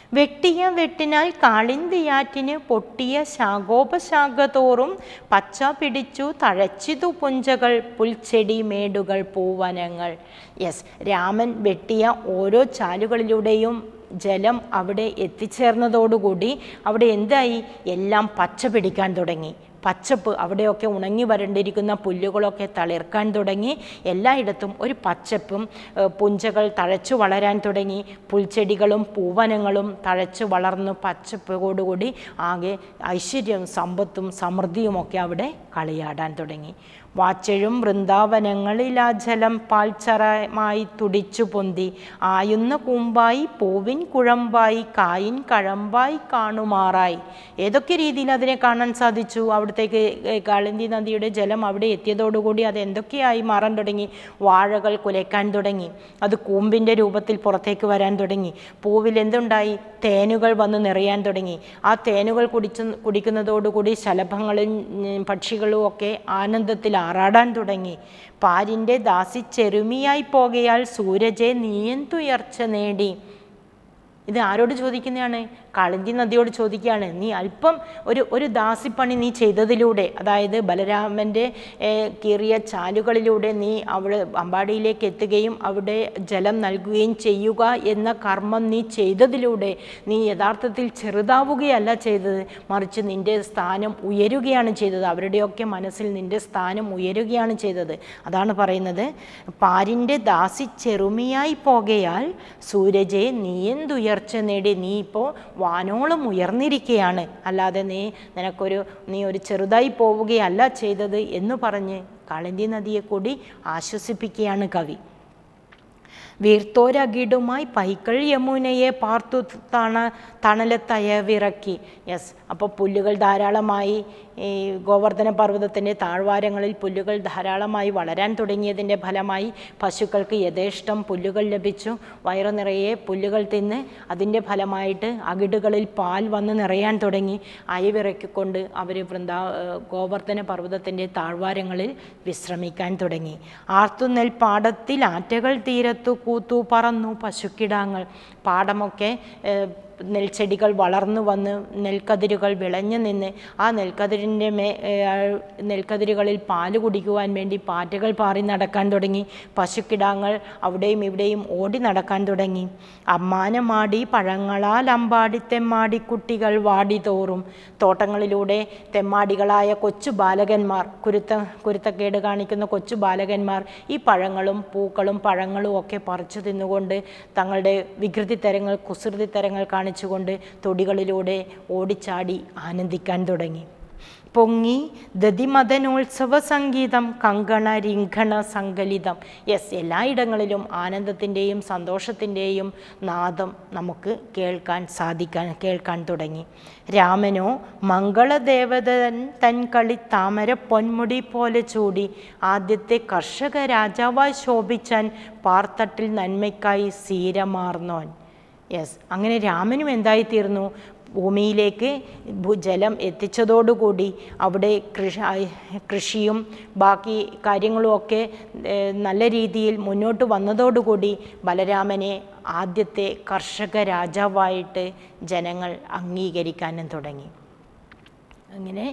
വെട്ടിയ വെട്ടിനാൽ കാളിന്തിയാറ്റിന് പൊട്ടിയ ശാഖോപശാഖ തോറും പച്ച പിടിച്ചു തഴച്ചിതു പുഞ്ചകൾ പുൽച്ചെടി മേടുകൾ പൂവനങ്ങൾ യെസ് രാമൻ വെട്ടിയ ഓരോ ചാലുകളിലൂടെയും ജലം അവിടെ എത്തിച്ചേർന്നതോടുകൂടി അവിടെ എന്തായി എല്ലാം പച്ച പിടിക്കാൻ തുടങ്ങി പച്ചപ്പ് അവിടെയൊക്കെ ഉണങ്ങി വരണ്ടിരിക്കുന്ന പുല്ലുകളൊക്കെ തളിർക്കാൻ തുടങ്ങി എല്ലായിടത്തും ഒരു പച്ചപ്പും ഏഹ്, പുഞ്ചകൾ തഴച്ചു വളരാൻ തുടങ്ങി പുൽച്ചെടികളും പൂവനങ്ങളും തഴച്ചു വളർന്നു പച്ചപ്പോടുകൂടി ആകെ ഐശ്വര്യവും സമ്പത്തും സമൃദ്ധിയുമൊക്കെ അവിടെ കളിയാടാൻ തുടങ്ങി വാച്ചഴും വൃന്ദാവനങ്ങളിലാ ജലം പാൽച്ചറമായി തുടിച്ചു പൊന്തി ആയുന്ന കൂമ്പായി പൂവിൻ കുഴമ്പായി കായിൻ കഴമ്പായി കാണുമാറായി ഏതൊക്കെ രീതിയിൽ അതിനെ കാണാൻ സാധിച്ചു അവിടത്തേക്ക് ഏഹ് കാളിന്തി നദിയുടെ ജലം അവിടെ എത്തിയതോടുകൂടി അത് എന്തൊക്കെയായി മാറാൻ തുടങ്ങി വാഴകൾ കുലയ്ക്കാൻ തുടങ്ങി അത് കൂമ്പിൻ്റെ രൂപത്തിൽ പുറത്തേക്ക് വരാൻ തുടങ്ങി പൂവിൽ എന്തുണ്ടായി തേനുകൾ വന്ന് നിറയാൻ തുടങ്ങി ആ തേനുകൾ കുടിച്ചു കുടിക്കുന്നതോടുകൂടി ശലഭങ്ങളും ഉം, പക്ഷികളും ഒക്കെ ആനന്ദത്തിൽ ആറാടാൻ തുടങ്ങി പാരിൻ്റെ ദാസി ചെറുമിയായി പോകയാൽ സൂരജെ നീയന്തുയർച്ച നേടി ഇത് ആരോട് ചോദിക്കുന്നതാണ് കാളിന്തി നദിയോട് ചോദിക്കുകയാണ് നീ അല്പം ഒരു ഒരു ദാസിപ്പണി നീ ചെയ്തതിലൂടെ അതായത് ബലരാമൻ്റെ ഏഹ്, കീറിയ ചാലുകളിലൂടെ നീ അവിടെ അമ്പാടിയിലേക്ക് എത്തുകയും അവിടെ ജലം നൽകുകയും ചെയ്യുക എന്ന കർമ്മം നീ ചെയ്തതിലൂടെ നീ യഥാർത്ഥത്തിൽ ചെറുതാവുകയല്ല ചെയ്തത് മറിച്ച് നിൻ്റെ സ്ഥാനം ഉയരുകയാണ് ചെയ്തത് അവരുടെയൊക്കെ മനസ്സിൽ നിൻ്റെ സ്ഥാനം ഉയരുകയാണ് ചെയ്തത് അതാണ് പറയുന്നത് പാരിൻ്റെ ദാസി ചെറുമിയായി പോകയാൽ സൂരജെ നീ എന്തുയർച്ച നേടി നീ ഇപ്പോൾ വാനോളം ഉയർന്നിരിക്കുകയാണ് അല്ലാതെ നീ നിനക്കൊരു നീ ഒരു ചെറുതായി പോവുകയല്ല ചെയ്തത് എന്ന് പറഞ്ഞ് കാളിന്തി നദിയെ കൂടി ആശ്വസിപ്പിക്കുകയാണ് കവി വീർത്തോരകിടുമായി പൈക്കൾ യമുനയെ പാർത്തു തണ തണലത്തയവിറക്കി യെസ് അപ്പോൾ പുല്ലുകൾ ധാരാളമായി ഈ ഗോവർദ്ധന പർവ്വതത്തിൻ്റെ താഴ്വാരങ്ങളിൽ പുല്ലുകൾ ധാരാളമായി വളരാൻ തുടങ്ങിയതിൻ്റെ ഫലമായി പശുക്കൾക്ക് യഥേഷ്ടം പുല്ലുകൾ ലഭിച്ചു വയറു നിറയെ പുല്ലുകൾ തിന്ന് അതിൻ്റെ ഫലമായിട്ട് അകിടുകളിൽ പാൽ വന്ന് നിറയാൻ തുടങ്ങി അയവിറക്കിക്കൊണ്ട് അവർ വൃന്ദാ ഏഹ് ഗോവർദ്ധന പർവ്വതത്തിൻ്റെ താഴ്വാരങ്ങളിൽ വിശ്രമിക്കാൻ തുടങ്ങി ആർത്തുനെൽ പാടത്തിൽ ആറ്റകൾ തീരത്തു കൂത്തു പറന്നു പശുക്കിടാങ്ങൾ പാടമൊക്കെ ഏഹ്, നെൽച്ചെടികൾ വളർന്നു വന്ന് നെൽക്കതിരുകൾ വിളഞ്ഞു നിന്ന് ആ നെൽക്കതിരിൻ്റെ മേ ഏഹ്, നെൽക്കതിരുകളിൽ പാല് കുടിക്കുവാൻ വേണ്ടി പാറ്റകൾ പാറി നടക്കാൻ തുടങ്ങി പശുക്കിടാങ്ങൾ അവിടെയും ഇവിടെയും ഓടി നടക്കാൻ തുടങ്ങി അമ്മാനമാടി പഴങ്ങളാൽ അമ്പാടി തെമ്മാടി കുട്ടികൾ വാടി തോറും തോട്ടങ്ങളിലൂടെ തെമ്മാടികളായ കൊച്ചു ബാലകന്മാർ കുരുത്ത കുരുത്തക്കേട് കാണിക്കുന്ന കൊച്ചു ബാലകന്മാർ ഈ പഴങ്ങളും പൂക്കളും പഴങ്ങളും ഒക്കെ പറിച്ചു തിന്നുകൊണ്ട് തങ്ങളുടെ വികൃതിത്തരങ്ങൾ കുസൃതിത്തരങ്ങൾ കാണിച്ചുകൊണ്ട് തൊടികളിലൂടെ ഓടിച്ചാടി ആനന്ദിക്കാൻ തുടങ്ങി പൊങ്ങി ദതിമദനോത്സവ സംഗീതം കങ്കണ രിങ്കണ സങ്കലിതം യെസ് എല്ലായിടങ്ങളിലും ആനന്ദത്തിൻ്റെയും സന്തോഷത്തിൻ്റെയും നാദം നമുക്ക് കേൾക്കാൻ സാധിക്കാൻ കേൾക്കാൻ തുടങ്ങി രാമനോ മംഗളദേവതൻ തൻ കളി താമര പൊന്മുടി പോലെ ചൂടി ആദ്യത്തെ കർഷക രാജാവായി ശോഭിച്ചാൻ പാർത്തട്ടിൽ നന്മയ്ക്കായി സീരമാർന്നോൻ യെസ് അങ്ങനെ രാമനും എന്തായിത്തീർന്നു ഭൂമിയിലേക്ക് ഭൂ- ജലം എത്തിച്ചതോടുകൂടി അവിടെ കൃഷി കൃഷിയും ബാക്കി കാര്യങ്ങളും ഒക്കെ ഏഹ്, നല്ല രീതിയിൽ മുന്നോട്ട് വന്നതോടുകൂടി ബലരാമനെ ആദ്യത്തെ കർഷക രാജാവായിട്ട് ജനങ്ങൾ അംഗീകരിക്കാനും തുടങ്ങി അങ്ങനെ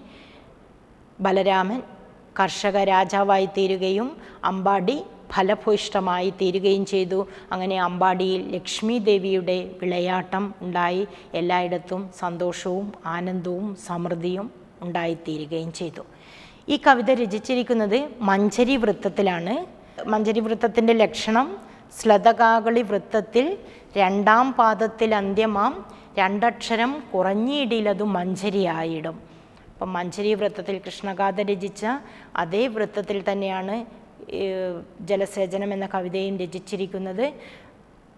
ബലരാമൻ കർഷക രാജാവായി തീരുകയും അമ്പാടി ഫലഭൂയിഷ്ടമായി തീരുകയും ചെയ്തു അങ്ങനെ അമ്പാടിയിൽ ലക്ഷ്മി ദേവിയുടെ വിളയാട്ടം ഉണ്ടായി എല്ലായിടത്തും സന്തോഷവും ആനന്ദവും സമൃദ്ധിയും ഉണ്ടായിത്തീരുകയും ചെയ്തു ഈ കവിത രചിച്ചിരിക്കുന്നത് മഞ്ചരി വൃത്തത്തിലാണ് മഞ്ചരി വൃത്തത്തിൻ്റെ ലക്ഷണം ശ്ലതകാകളി വൃത്തത്തിൽ രണ്ടാം പാദത്തിൽ അന്ത്യമാം രണ്ടക്ഷരം കുറഞ്ഞിടിലതു മഞ്ചരിയായിടും അപ്പം മഞ്ചരി വൃത്തത്തിൽ കൃഷ്ണഗാഥ രചിച്ച അതേ വൃത്തത്തിൽ തന്നെയാണ് ഏഹ്, ജലസേചനം എന്ന കവിതയും രചിച്ചിരിക്കുന്നത്